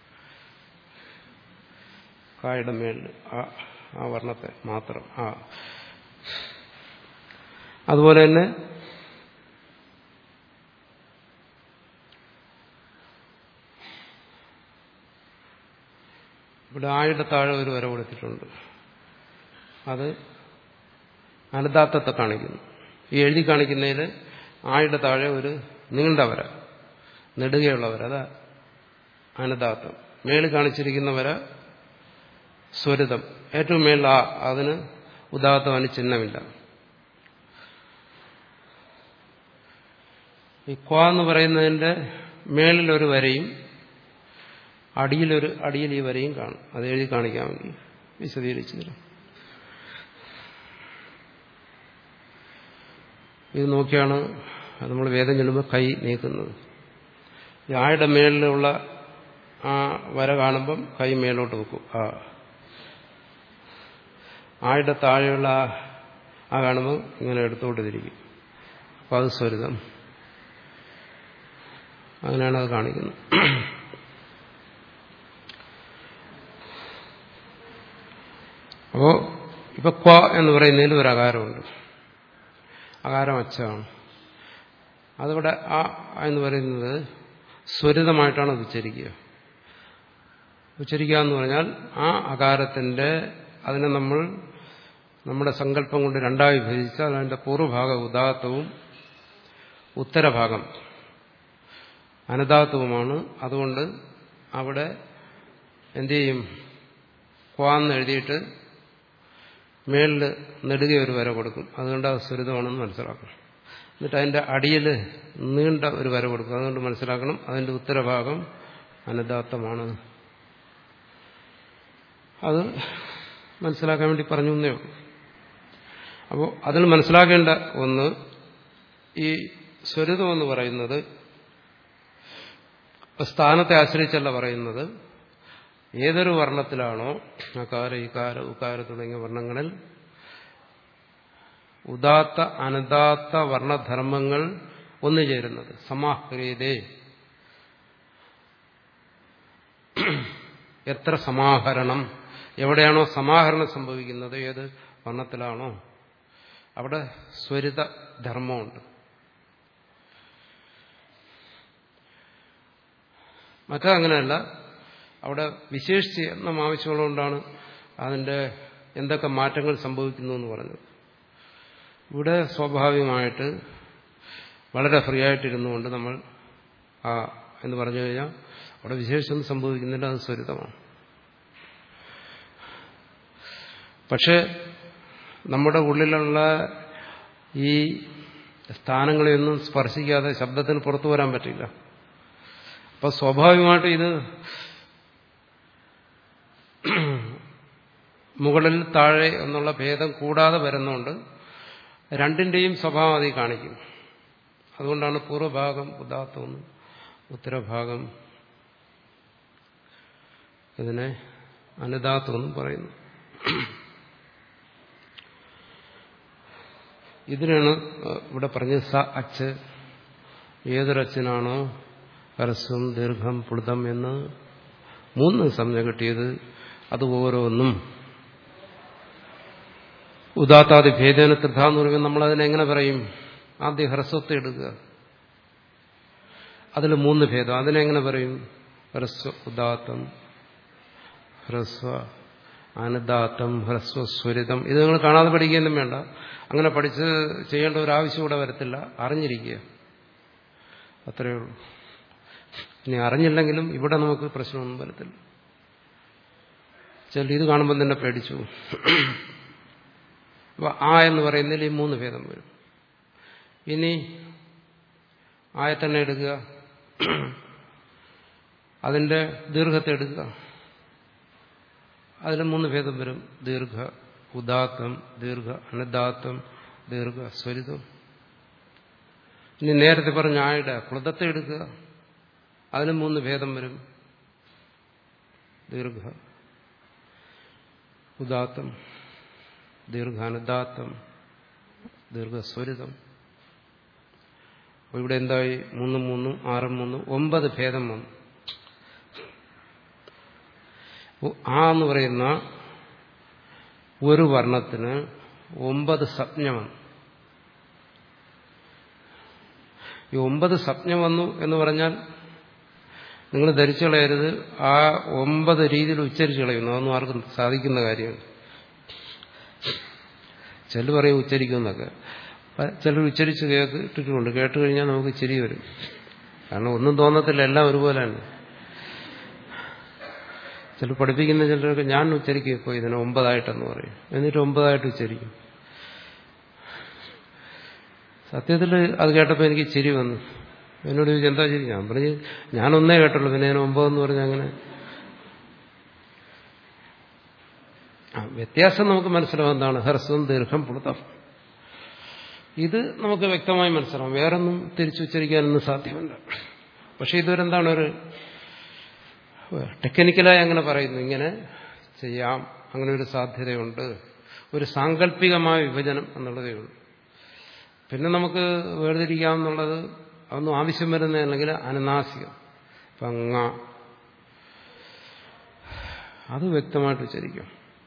കായുടെ മേളിൽ ആ ആ വർണ്ണത്തെ മാത്രം ആ അതുപോലെ തന്നെ ഇവിടെ ആയുടെ താഴെ ഒരു വര കൊടുത്തിട്ടുണ്ട് അത് അനദാത്തത്തെ കാണിക്കുന്നു ഈ എഴുതി കാണിക്കുന്നതിൽ ആയുടെ താഴെ ഒരു നീണ്ട വര നെടുകയുള്ള വര അതാ അനദാത്തം മേളിൽ കാണിച്ചിരിക്കുന്ന വര സ്വരിതം ഏറ്റവും മേളിൽ ആ അതിന് ഉദാത്തം അതിന് ചിഹ്നമില്ല ഈ ക്വ എന്ന് പറയുന്നതിന്റെ മേളിലൊരു വരയും അടിയിലൊരു അടിയിൽ ഈ വരയും കാണും അത് എഴുതി കാണിക്കാമെങ്കിൽ വിശദീകരിച്ചു തരാം ഇത് നോക്കിയാണ് നമ്മൾ വേദം ചെല്ലുമ്പോൾ കൈ നീക്കുന്നത് ഈ ആയുടെ മേളിലുള്ള ആ വര കാണുമ്പം കൈ മേലോട്ട് വെക്കും ആ ആയുടെ താഴെയുള്ള ആ കാണുമ്പോൾ ഇങ്ങനെ എടുത്തോട്ട് തിരിക്കും അപ്പം അത് സ്വരിതം അങ്ങനെയാണ് അത് കാണിക്കുന്നത് അപ്പോ ഇപ്പൊ ക്വ എന്ന് പറയുന്നതിൽ ഒരു അകാരമുണ്ട് അകാരം അച്ചാണ് അതിവിടെ ആ എന്ന് പറയുന്നത് സ്വരിതമായിട്ടാണ് ഉച്ചരിക്കുക ഉച്ചരിക്കുക എന്ന് പറഞ്ഞാൽ ആ അകാരത്തിന്റെ അതിനെ നമ്മൾ നമ്മുടെ സങ്കല്പം കൊണ്ട് രണ്ടായി വിഭജിച്ചാൽ അതിന്റെ പൂർവ്വഭാഗം ഉദാത്തവും ഉത്തരഭാഗം അനദാത്തവുമാണ് അതുകൊണ്ട് അവിടെ എന്തു ചെയ്യും ക്വാന്ന് എഴുതിയിട്ട് മേളിൽ നെടുക ഒരു വര കൊടുക്കും അതുകൊണ്ട് അത് സ്വരിതമാണെന്ന് മനസ്സിലാക്കണം എന്നിട്ട് അതിന്റെ അടിയിൽ നീണ്ട ഒരു വര കൊടുക്കും അതുകൊണ്ട് മനസ്സിലാക്കണം അതിന്റെ ഉത്തരഭാഗം അനുദാത്തമാണ് അത് മനസ്സിലാക്കാൻ വേണ്ടി പറഞ്ഞു എന്നേ ഉള്ളൂ അപ്പോൾ അതിൽ മനസ്സിലാക്കേണ്ട ഒന്ന് ഈ സ്വരിതം എന്ന് പറയുന്നത് സ്ഥാനത്തെ ആശ്രയിച്ചല്ല പറയുന്നത് ഏതൊരു വർണ്ണത്തിലാണോ അകാര ഇകാര ഉകാര തുടങ്ങിയ വർണ്ണങ്ങളിൽ ഉദാത്ത അനദാത്ത വർണ്ണധർമ്മങ്ങൾ ഒന്നു ചേരുന്നത് സമാഹ്രീതേ എത്ര സമാഹരണം എവിടെയാണോ സമാഹരണം സംഭവിക്കുന്നത് ഏത് വർണ്ണത്തിലാണോ അവിടെ സ്വരിത ധർമ്മമുണ്ട് മറ്റങ്ങനെയല്ല അവിടെ വിശേഷിച്ച് എണ്ണം ആവശ്യമുള്ളതുകൊണ്ടാണ് അതിൻ്റെ എന്തൊക്കെ മാറ്റങ്ങൾ സംഭവിക്കുന്നു എന്ന് പറഞ്ഞത് ഇവിടെ സ്വാഭാവികമായിട്ട് വളരെ ഫ്രീ ആയിട്ടിരുന്നുകൊണ്ട് നമ്മൾ ആ എന്ന് പറഞ്ഞു കഴിഞ്ഞാൽ അവിടെ വിശേഷം സംഭവിക്കുന്നില്ല അത് സ്വരിതമാണ് പക്ഷെ നമ്മുടെ ഉള്ളിലുള്ള ഈ സ്ഥാനങ്ങളെയൊന്നും സ്പർശിക്കാതെ ശബ്ദത്തിന് പുറത്തു വരാൻ പറ്റില്ല അപ്പൊ സ്വാഭാവികമായിട്ട് ഇത് മുകളിൽ താഴെ എന്നുള്ള ഭേദം കൂടാതെ വരുന്നുണ്ട് രണ്ടിന്റെയും സ്വഭാവം അതിൽ കാണിക്കും അതുകൊണ്ടാണ് പൂർവ്വഭാഗം ഉദാത്തമെന്നും ഉത്തരഭാഗം ഇതിനെ അനുദാത്തമെന്നും പറയുന്നു ഇതിനാണ് ഇവിടെ പറഞ്ഞത് സ അച്ച് ഏതൊരച്ഛനാണോ ഹരസ്വം ദീർഘം പുളിതം എന്ന് മൂന്ന് സംജ്ഞ കിട്ടിയത് അത് ഓരോന്നും ഉദാത്താതി ഭേദന ത്രിധ എന്ന് പറയുമ്പോൾ നമ്മൾ അതിനെങ്ങനെ പറയും ആദ്യം ഹ്രസ്വത്തെ എടുക്കുക അതിൽ മൂന്ന് ഭേദം അതിനെങ്ങനെ പറയും ഹ്രസ്വ ഉദാത്തം ഹ്രസ്വ അനുദാത്തം ഹ്രസ്വസ്വരിതം ഇത് നിങ്ങൾ കാണാതെ പഠിക്കുകയൊന്നും വേണ്ട അങ്ങനെ പഠിച്ച് ചെയ്യേണ്ട ഒരു ആവശ്യം ഇവിടെ വരത്തില്ല അറിഞ്ഞിരിക്കുക അത്രയേ ഉള്ളൂ ഇനി അറിഞ്ഞില്ലെങ്കിലും ഇവിടെ നമുക്ക് പ്രശ്നമൊന്നും വരത്തില്ല ചില ഇത് കാണുമ്പോൾ തന്നെ പേടിച്ചു അപ്പൊ ആ എന്ന് പറയുന്നതിൽ ഈ മൂന്ന് ഭേദം വരും ഇനി ആയെ തന്നെ എടുക്കുക അതിന്റെ ദീർഘത്തെ എടുക്കുക അതിൽ മൂന്ന് ഭേദം വരും ദീർഘ ഉദാത്തം ദീർഘ അനദാത്തം ദീർഘ സ്വരിതം ഇനി നേരത്തെ പറഞ്ഞ ആയുടെ ക്ലുതത്തെ എടുക്കുക അതിന് മൂന്ന് ഭേദം വരും ദീർഘ ഉദാത്തം ദീർഘാനുദാത്തം ദീർഘസ്വരിതം ഇവിടെ എന്തായി മൂന്നും മൂന്നും ആറും മൂന്നും ഒമ്പത് ഭേദം വന്നു ആ എന്ന് പറയുന്ന ഒരു വർണ്ണത്തിന് ഒമ്പത് സപ്ഞ വന്നു ഈ ഒമ്പത് സപ്ഞ വന്നു എന്ന് പറഞ്ഞാൽ നിങ്ങൾ ധരിച്ചു കളയരുത് ആ ഒമ്പത് രീതിയിൽ ഉച്ചരിച്ചു കളയുന്നു അതൊന്നും ആർക്കും സാധിക്കുന്ന കാര്യമാണ് ചിലർ പറയും ഉച്ചരിക്കുമെന്നൊക്കെ ചിലർ ഉച്ചരിച്ച് കേട്ടിട്ടുണ്ട് കേട്ട് കഴിഞ്ഞാൽ നമുക്ക് ചിരി വരും കാരണം ഒന്നും തോന്നത്തില്ല എല്ലാം ഒരുപോലെയാണ് ചിലർ പഠിപ്പിക്കുന്ന ചിലരൊക്കെ ഞാൻ ഉച്ചരിക്കും ഇപ്പോൾ ഇതിനെ ഒമ്പതായിട്ടെന്ന് പറയും എന്നിട്ട് ഒമ്പതായിട്ട് ഉച്ചരിക്കും സത്യത്തിൽ അത് കേട്ടപ്പോൾ എനിക്ക് ചിരി വന്നു എന്നോട് ചോദിച്ചു എന്താ ചിരി ഞാൻ പറഞ്ഞു ഞാനൊന്നേ കേട്ടുള്ളൂ പിന്നെ ഞാൻ ഒമ്പതെന്ന് പറഞ്ഞ അങ്ങനെ വ്യത്യാസം നമുക്ക് മനസ്സിലാവും എന്താണ് ഹ്രസ്വം ദീർഘം പുളുത്തം ഇത് നമുക്ക് വ്യക്തമായി മനസ്സിലാവും വേറൊന്നും തിരിച്ചുച്ചരിക്കാനൊന്നും സാധ്യമല്ല പക്ഷെ ഇതുവരെന്താണ് ഒരു ടെക്നിക്കലായി അങ്ങനെ പറയുന്നു ഇങ്ങനെ ചെയ്യാം അങ്ങനെ ഒരു സാധ്യതയുണ്ട് ഒരു സാങ്കല്പികമായ വിഭജനം എന്നുള്ളതേ ഉള്ളൂ പിന്നെ നമുക്ക് വേർതിരിക്കാമെന്നുള്ളത് അതൊന്നും ആവശ്യം വരുന്നതല്ലെങ്കിൽ അനനാസികം പങ്ങ അത് വ്യക്തമായിട്ട് ഉച്ചരിക്കും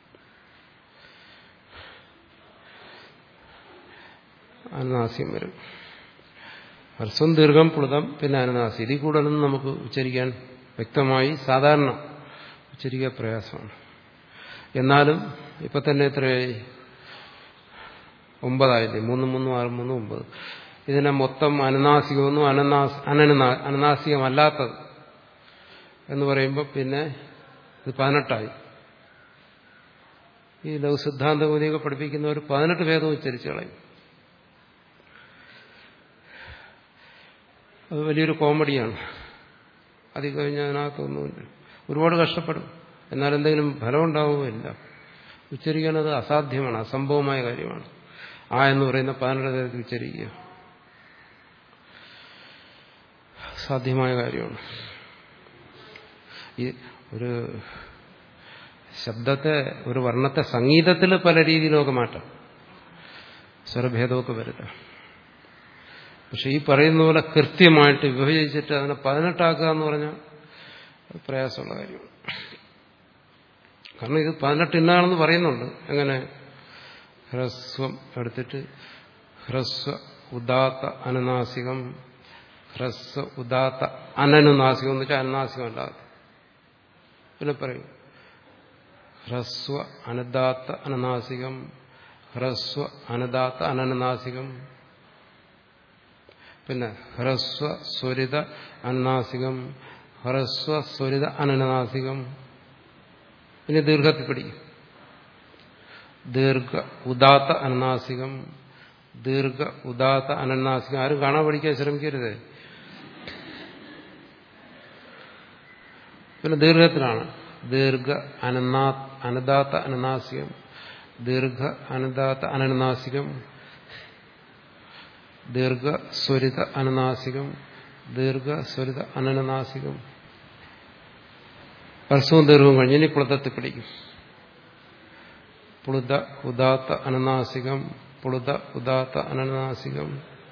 അനുനാസ്യം വരും ഹർസ്വം ദീർഘം പ്ലുതം പിന്നെ അനുനാസി ഇതിൽ കൂടുതലൊന്നും നമുക്ക് ഉച്ചരിക്കാൻ വ്യക്തമായി സാധാരണ ഉച്ചരിക്കാൻ പ്രയാസമാണ് എന്നാലും ഇപ്പൊ തന്നെ എത്രയായി ഒമ്പതായില്ലേ മൂന്ന് മൂന്നും ആറ് മൂന്നും ഒമ്പത് ഇതിനെ മൊത്തം അനുനാസികമൊന്നും അനനാസ് അനനാ അനനാസികമല്ലാത്തത് എന്ന് പറയുമ്പോൾ പിന്നെ ഇത് പതിനെട്ടായി ഈ ലഘു സിദ്ധാന്തകൂതിയൊക്കെ പഠിപ്പിക്കുന്നവർ പതിനെട്ട് ഭേദം ഉച്ചരിച്ചു കളയും അത് വലിയൊരു കോമഡിയാണ് അത് കഴിഞ്ഞ് അതിനകത്തൊന്നുമില്ല ഒരുപാട് കഷ്ടപ്പെടും എന്നാൽ എന്തെങ്കിലും ഫലം ഉണ്ടാവുകയില്ല ഉച്ചരിക്കാൻ അത് അസാധ്യമാണ് അസംഭവമായ കാര്യമാണ് ആ എന്ന് പറയുന്ന പതിനെട്ട് തരത്തിൽ ഉച്ചരിക്കുക സാധ്യമായ കാര്യമാണ് ഈ ഒരു ശബ്ദത്തെ ഒരു വർണ്ണത്തെ സംഗീതത്തിൽ പല രീതിയിലൊക്കെ മാറ്റാം സ്വരഭേദമൊക്കെ വരുത്താം പക്ഷെ ഈ പറയുന്ന പോലെ കൃത്യമായിട്ട് വിഭജിച്ചിട്ട് അതിനെ പതിനെട്ടാക്കുക എന്ന് പറഞ്ഞാൽ അത് പ്രയാസമുള്ള കാര്യമാണ് കാരണം ഇത് പതിനെട്ട് ഇന്നാണെന്ന് പറയുന്നുണ്ട് എങ്ങനെ ഹ്രസ്വം എടുത്തിട്ട് ഹ്രസ്വ ഉദാത്ത അനുനാസികം ഹ്രസ്വ ഉദാത്ത അനനുനാസികം എന്ന് വെച്ചാൽ അനുനാസികം അല്ലാതെ പിന്നെ പറയും ഹ്രസ്വ അനുദാത്ത അനുനാസികം ഹ്രസ്വ അനുദാത്ത അനനുനാസികം പിന്നെ ഹ്രസ്വ സ്വരിത അനുനാസികം ഹ്രസ്വ സ്വരിത അനനുനാസികം പിന്നെ ദീർഘത്തിൽ പിടിക്കും ദീർഘ ഉദാത്ത അനുനാസികം ദീർഘ ഉദാത്ത അനനാസികം ആരും കാണാൻ പഠിക്കാൻ ശ്രമിക്കരുത് പിന്നെ ദീർഘത്തിലാണ് ദീർഘ അനനാ അനദാത്ത അനനാസികം ദീർഘ അനദാത്ത അനനാസികം ദീർഘ സ്വരിത അനനാസികം ദീർഘ സ്വരിത അനനാസികം പരസ്യവും ദീർഘവും കഴിഞ്ഞ് ഇനി പുളുതത്തിൽ പിടിക്കും പുളുത ഉദാത്ത അനനാസികം പുളുത ഉദാത്ത അനനാസികം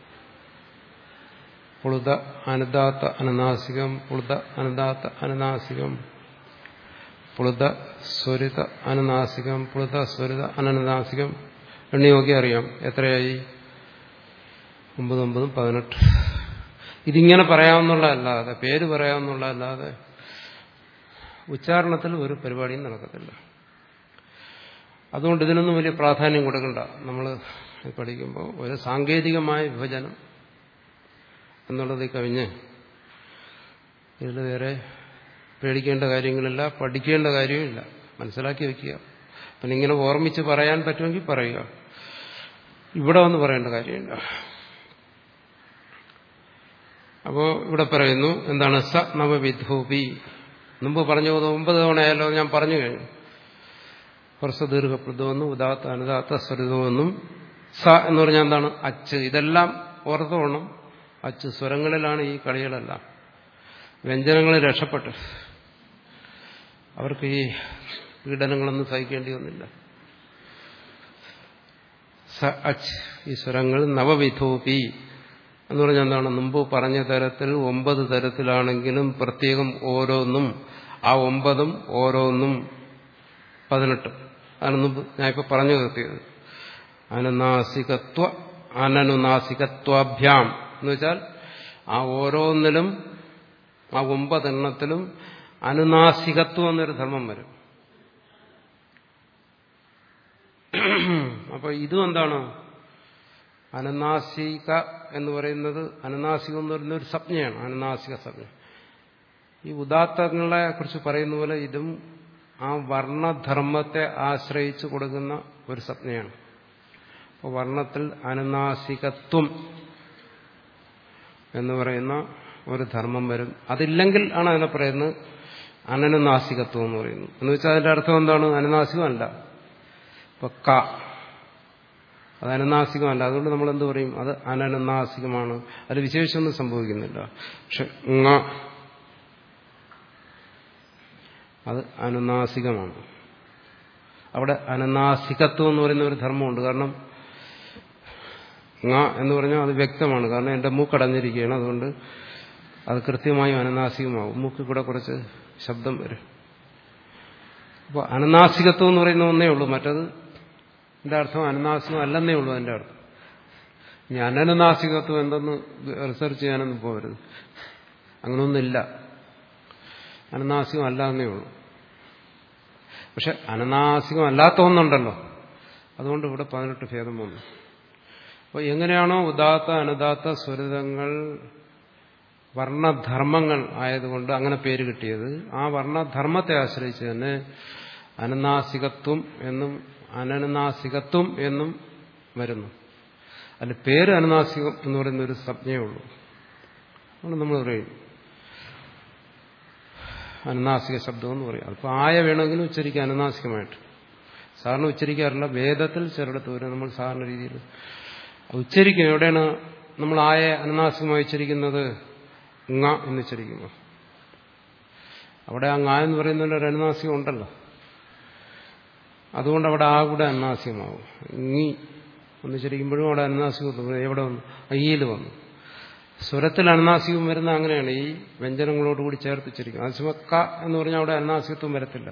പുളുത അനുദാത്ത അനനാസികം പുളുത അനുദാത്ത അനനാസികം പുളുത സ്വരിത അനനാസികം പുളുത സ്വരിത അനനാസികം എണ്ണി നോക്കി അറിയാം എത്രയായി ഒമ്പത് ഒമ്പതും പതിനെട്ട് ഇതിങ്ങനെ പറയാവുന്നുള്ളതല്ലാതെ പേര് പറയാവുന്നുള്ളതല്ലാതെ ഉച്ചാരണത്തിൽ ഒരു പരിപാടിയും നടക്കത്തില്ല അതുകൊണ്ട് ഇതിനൊന്നും വലിയ പ്രാധാന്യം കൊടുക്കണ്ട നമ്മൾ പഠിക്കുമ്പോൾ ഒരു സാങ്കേതികമായ വിഭജനം എന്നുള്ളത് കവിഞ്ഞ് ഇതിൽ വേറെ പേടിക്കേണ്ട കാര്യങ്ങളില്ല പഠിക്കേണ്ട കാര്യമില്ല മനസ്സിലാക്കി വയ്ക്കുക പിന്നെ ഇങ്ങനെ ഓർമ്മിച്ച് പറയാൻ പറ്റുമെങ്കിൽ പറയുക ഇവിടെ വന്ന് പറയേണ്ട കാര്യമില്ല അപ്പോ ഇവിടെ പറയുന്നു എന്താണ് സ നവവിധൂപി മുമ്പ് പറഞ്ഞു ഒമ്പത് തവണയല്ലോ ഞാൻ പറഞ്ഞു കഴിഞ്ഞു കുറച്ച് ദീർഘപ്രദമെന്നും ഉദാത്ത അനുദാത്ത സ്വരിതമെന്നും സ എന്ന് പറഞ്ഞാൽ എന്താണ് അച്ച് ഇതെല്ലാം ഓർത്തോണം അച്ച് സ്വരങ്ങളിലാണ് ഈ കളികളെല്ലാം വ്യഞ്ജനങ്ങളിൽ രക്ഷപ്പെട്ട് അവർക്ക് ഈ പീഡനങ്ങളൊന്നും സഹിക്കേണ്ടി വന്നില്ല സ അച്ച് ഈ സ്വരങ്ങൾ നവവിധോപി എന്ന് പറഞ്ഞാൽ എന്താണ് മുമ്പ് പറഞ്ഞ തരത്തിൽ ഒമ്പത് തരത്തിലാണെങ്കിലും പ്രത്യേകം ഓരോന്നും ആ ഒമ്പതും ഓരോന്നും പതിനെട്ട് അതാണ് മുമ്പ് ഞാൻ ഇപ്പൊ പറഞ്ഞു നിർത്തിയത് അനുനാസികത്വ അനനുനാസികത്വാഭ്യാം എന്ന് വെച്ചാൽ ആ ഓരോന്നിലും ആ ഒമ്പതെണ്ണത്തിലും അനുനാസികത്വം എന്നൊരു ധർമ്മം വരും അപ്പൊ ഇതും എന്താണ് അനുനാസിക എന്ന് പറയുന്നത് അനുനാസികം എന്ന് പറയുന്ന ഒരു സംജ്ഞയാണ് അനുനാസിക സംജ്ഞ ഈ ഉദാത്തങ്ങളെ കുറിച്ച് പറയുന്ന പോലെ ഇതും ആ വർണ്ണധർമ്മത്തെ ആശ്രയിച്ചു കൊടുക്കുന്ന ഒരു സംജ്ഞയാണ് അപ്പോൾ വർണ്ണത്തിൽ അനുനാസികത്വം എന്ന് പറയുന്ന ഒരു ധർമ്മം വരും അതില്ലെങ്കിൽ ആണ് അതിനെ പറയുന്നത് അനനുനാസികത്വം എന്ന് പറയുന്നത് എന്ന് വെച്ചാൽ അതിന്റെ അർത്ഥം എന്താണ് അനുനാസികമല്ല ഇപ്പൊ ക അത് അനുനാസികമല്ല അതുകൊണ്ട് നമ്മൾ എന്ത് പറയും അത് അനനുനാസികമാണ് അത് വിശേഷമൊന്നും സംഭവിക്കുന്നില്ല പക്ഷെ ങ അത് അനുനാസികമാണ് അവിടെ അനുനാസികത്വം എന്ന് പറയുന്ന ഒരു ധർമ്മമുണ്ട് കാരണം ങ എന്ന് പറഞ്ഞാൽ അത് വ്യക്തമാണ് കാരണം എന്റെ മൂക്കടഞ്ഞിരിക്കുകയാണ് അതുകൊണ്ട് അത് കൃത്യമായും അനുനാസികമാവും മൂക്കിൽ കൂടെ കുറച്ച് ശബ്ദം വരും അപ്പോൾ അനുനാസികത്വം എന്ന് പറയുന്ന ഒന്നേ ഉള്ളൂ മറ്റത് എന്റെ അർത്ഥം അനുനാസികം അല്ലെന്നേ ഉള്ളൂ എന്റെ അർത്ഥം ഇനി അനനുനാസികത്വം എന്തെന്ന് റിസർച്ച് ചെയ്യാനൊന്നും പോകരുത് അങ്ങനൊന്നുമില്ല അനുനാസികം അല്ലാന്നേ ഉള്ളൂ പക്ഷെ അനുനാസികം അല്ലാത്ത ഒന്നുണ്ടല്ലോ അതുകൊണ്ട് ഇവിടെ പതിനെട്ട് ഭേദം വന്നു അപ്പോൾ എങ്ങനെയാണോ ഉദാത്ത അനുദാത്ത സ്വരിതങ്ങൾ വർണ്ണധർമ്മങ്ങൾ ആയതുകൊണ്ട് അങ്ങനെ പേര് കിട്ടിയത് ആ വർണ്ണധർമ്മത്തെ ആശ്രയിച്ച് തന്നെ അനുനാസികത്വം എന്നും അനനുനാസികത്വം എന്നും വരുന്നു അതിൽ പേര് അനുനാസികം എന്ന് പറയുന്ന ഒരു സംജ്ഞയേ ഉള്ളൂ അതുകൊണ്ട് നമ്മൾ പറയും അനുനാസിക ശബ്ദം എന്ന് പറയും അതിപ്പോൾ ആയ വേണമെങ്കിലും ഉച്ചരിക്കാം അനുനാസികമായിട്ട് സാറിന് ഉച്ചരിക്കാറില്ല വേദത്തിൽ ചിലയിടത്ത് വരും നമ്മൾ സാധാരണ രീതിയിൽ ഉച്ചരിക്കും എവിടെയാണ് നമ്മൾ ആയ അനുനാസികമായി ഉച്ചരിക്കുന്നത് ങ എന്ന് ഉച്ചരിക്കുമ്പോൾ അവിടെ ആ ങ എന്ന് പറയുന്നതിൽ ഒരു അനുനാസികം ഉണ്ടല്ലോ അതുകൊണ്ട് അവിടെ ആ കൂടെ അനുനാസികമാവും ഇങ്ങി എന്ന് ഉച്ചരിക്കുമ്പോഴും അവിടെ അനുനാസികം എവിടെ വന്നു അയ്യിൽ വന്നു സ്വരത്തിൽ അനുനാസികം വരുന്ന അങ്ങനെയാണ് ഈ വ്യഞ്ജനങ്ങളോടുകൂടി ചേർത്ത് ഉച്ചരിക്കും അതേസമയം ക എന്ന് പറഞ്ഞാൽ അവിടെ അനുനാസികത്വം വരത്തില്ല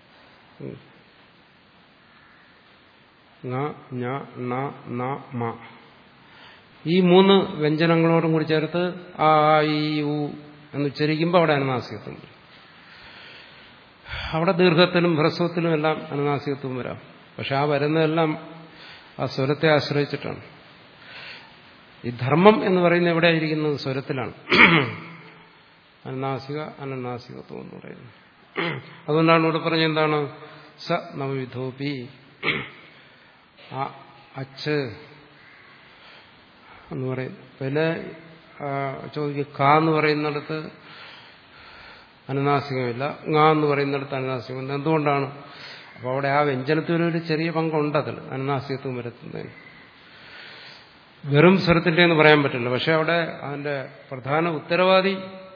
ങ ഞ ണ ന മ ഈ മൂന്ന് വ്യഞ്ജനങ്ങളോടും കൂടി ചേർത്ത് ആ ആ, ഈ ഉ എന്ന് ഉച്ചരിക്കുമ്പോൾ അവിടെ അനുനാസികത്വം വരും അവിടെ ദീർഘത്തിലും ഹ്രസ്വത്തിലും എല്ലാം അനുനാസികത്വം വരാം പക്ഷെ ആ വരുന്നതെല്ലാം ആ സ്വരത്തെ ആശ്രയിച്ചിട്ടാണ് ഈ ധർമ്മം എന്ന് പറയുന്നത് എവിടെയായിരിക്കുന്നത് സ്വരത്തിലാണ് അനുനാസിക അനനാസികത്വം എന്ന് പറയുന്നത് അതുകൊണ്ടാണ് ഇവിടെ പറഞ്ഞ എന്താണ് സ നവവിധോപി ആ അച്ച് എന്ന് പറയും പിന്നെ ആ, ചോദിക്കും ക എന്ന് പറയുന്നിടത്ത് അനുനാസികമില്ല ങ എന്ന് പറയുന്നിടത്ത് അനുനാസികമില്ല എന്തുകൊണ്ടാണ് അപ്പോൾ അവിടെ ആ വ്യഞ്ജനത്തിനൊരു ചെറിയ പങ്കുണ്ട് അതിൽ അനുനാസികത്വം വരുത്തുന്നതിന് വെറും സ്വരത്തിന്റെ എന്ന് പറയാൻ പറ്റില്ല പക്ഷെ അവിടെ അതിന്റെ പ്രധാന ഉത്തരവാദി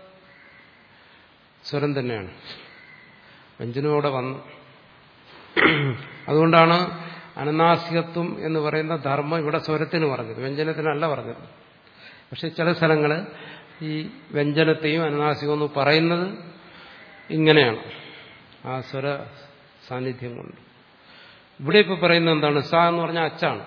സ്വരം തന്നെയാണ് വ്യഞ്ജനം അവിടെ വന്നു അതുകൊണ്ടാണ് അനുനാസികത്വം എന്ന് പറയുന്ന ധർമ്മം ഇവിടെ സ്വരത്തിന് പറഞ്ഞത് വ്യഞ്ജനത്തിനല്ല പറഞ്ഞത് പക്ഷെ ചില സ്ഥലങ്ങൾ ഈ വ്യഞ്ജനത്തെയും അനുനാസികവും എന്ന് പറയുന്നത് ഇങ്ങനെയാണ് ആ സ്വര സാന്നിധ്യം കൊണ്ട് ഇവിടെ ഇപ്പൊ പറയുന്നത് എന്താണ് സ എന്ന് പറഞ്ഞാൽ അച്ചാണ്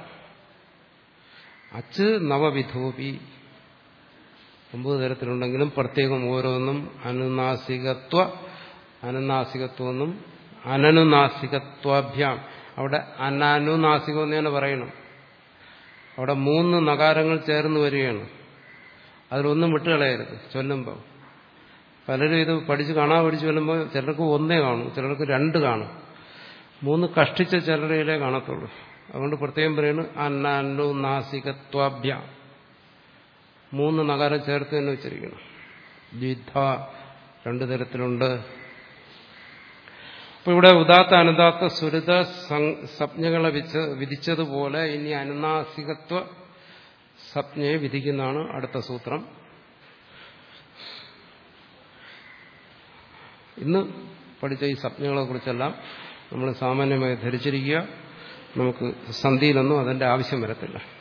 അച്ച് നവവിധോപി ഒമ്പത് തരത്തിലുണ്ടെങ്കിലും പ്രത്യേകം ഓരോന്നും അനുനാസികത്വ അനുനാസികത്വമെന്നും അനനുനാസികത്വാഭ്യാം അവിടെ അനനുനാസികം എന്ന് തന്നെ പറയണം അവിടെ മൂന്ന് നകാരങ്ങൾ ചേർന്ന് വരികയാണ് അതിലൊന്നും വിട്ടുകളയരുത് ചൊല്ലുമ്പോൾ പലരും ഇത് പഠിച്ച് കാണാൻ പഠിച്ച് ചൊല്ലുമ്പോൾ ചിലർക്ക് ഒന്നേ കാണും ചിലർക്ക് രണ്ട് കാണും മൂന്ന് കഷ്ടിച്ച ചിലരയിലേ കാണത്തുള്ളൂ അതുകൊണ്ട് പ്രത്യേകം പറയുന്നു അനനുനാസികത്വാഭ്യാം മൂന്ന് നഗരം ചേർത്ത് തന്നെ വെച്ചിരിക്കണം ദ്വിധ രണ്ടു തരത്തിലുണ്ട് അപ്പൊ ഇവിടെ ഉദാത്ത അനുദാത്ത സുരിത സംജ്ഞകളെ വിച്ച് വിധിച്ചതുപോലെ ഇനി അനുനാസികത്വ സംജ്ഞയെ വിധിക്കുന്നതാണ് അടുത്ത സൂത്രം ഇന്ന് പഠിച്ച ഈ സംജ്ഞകളെ കുറിച്ചെല്ലാം നമ്മൾ സാമാന്യമായി ധരിച്ചിരിക്കുക നമുക്ക് സന്ധിയിലൊന്നും അതിന്റെ ആവശ്യം വരത്തില്ല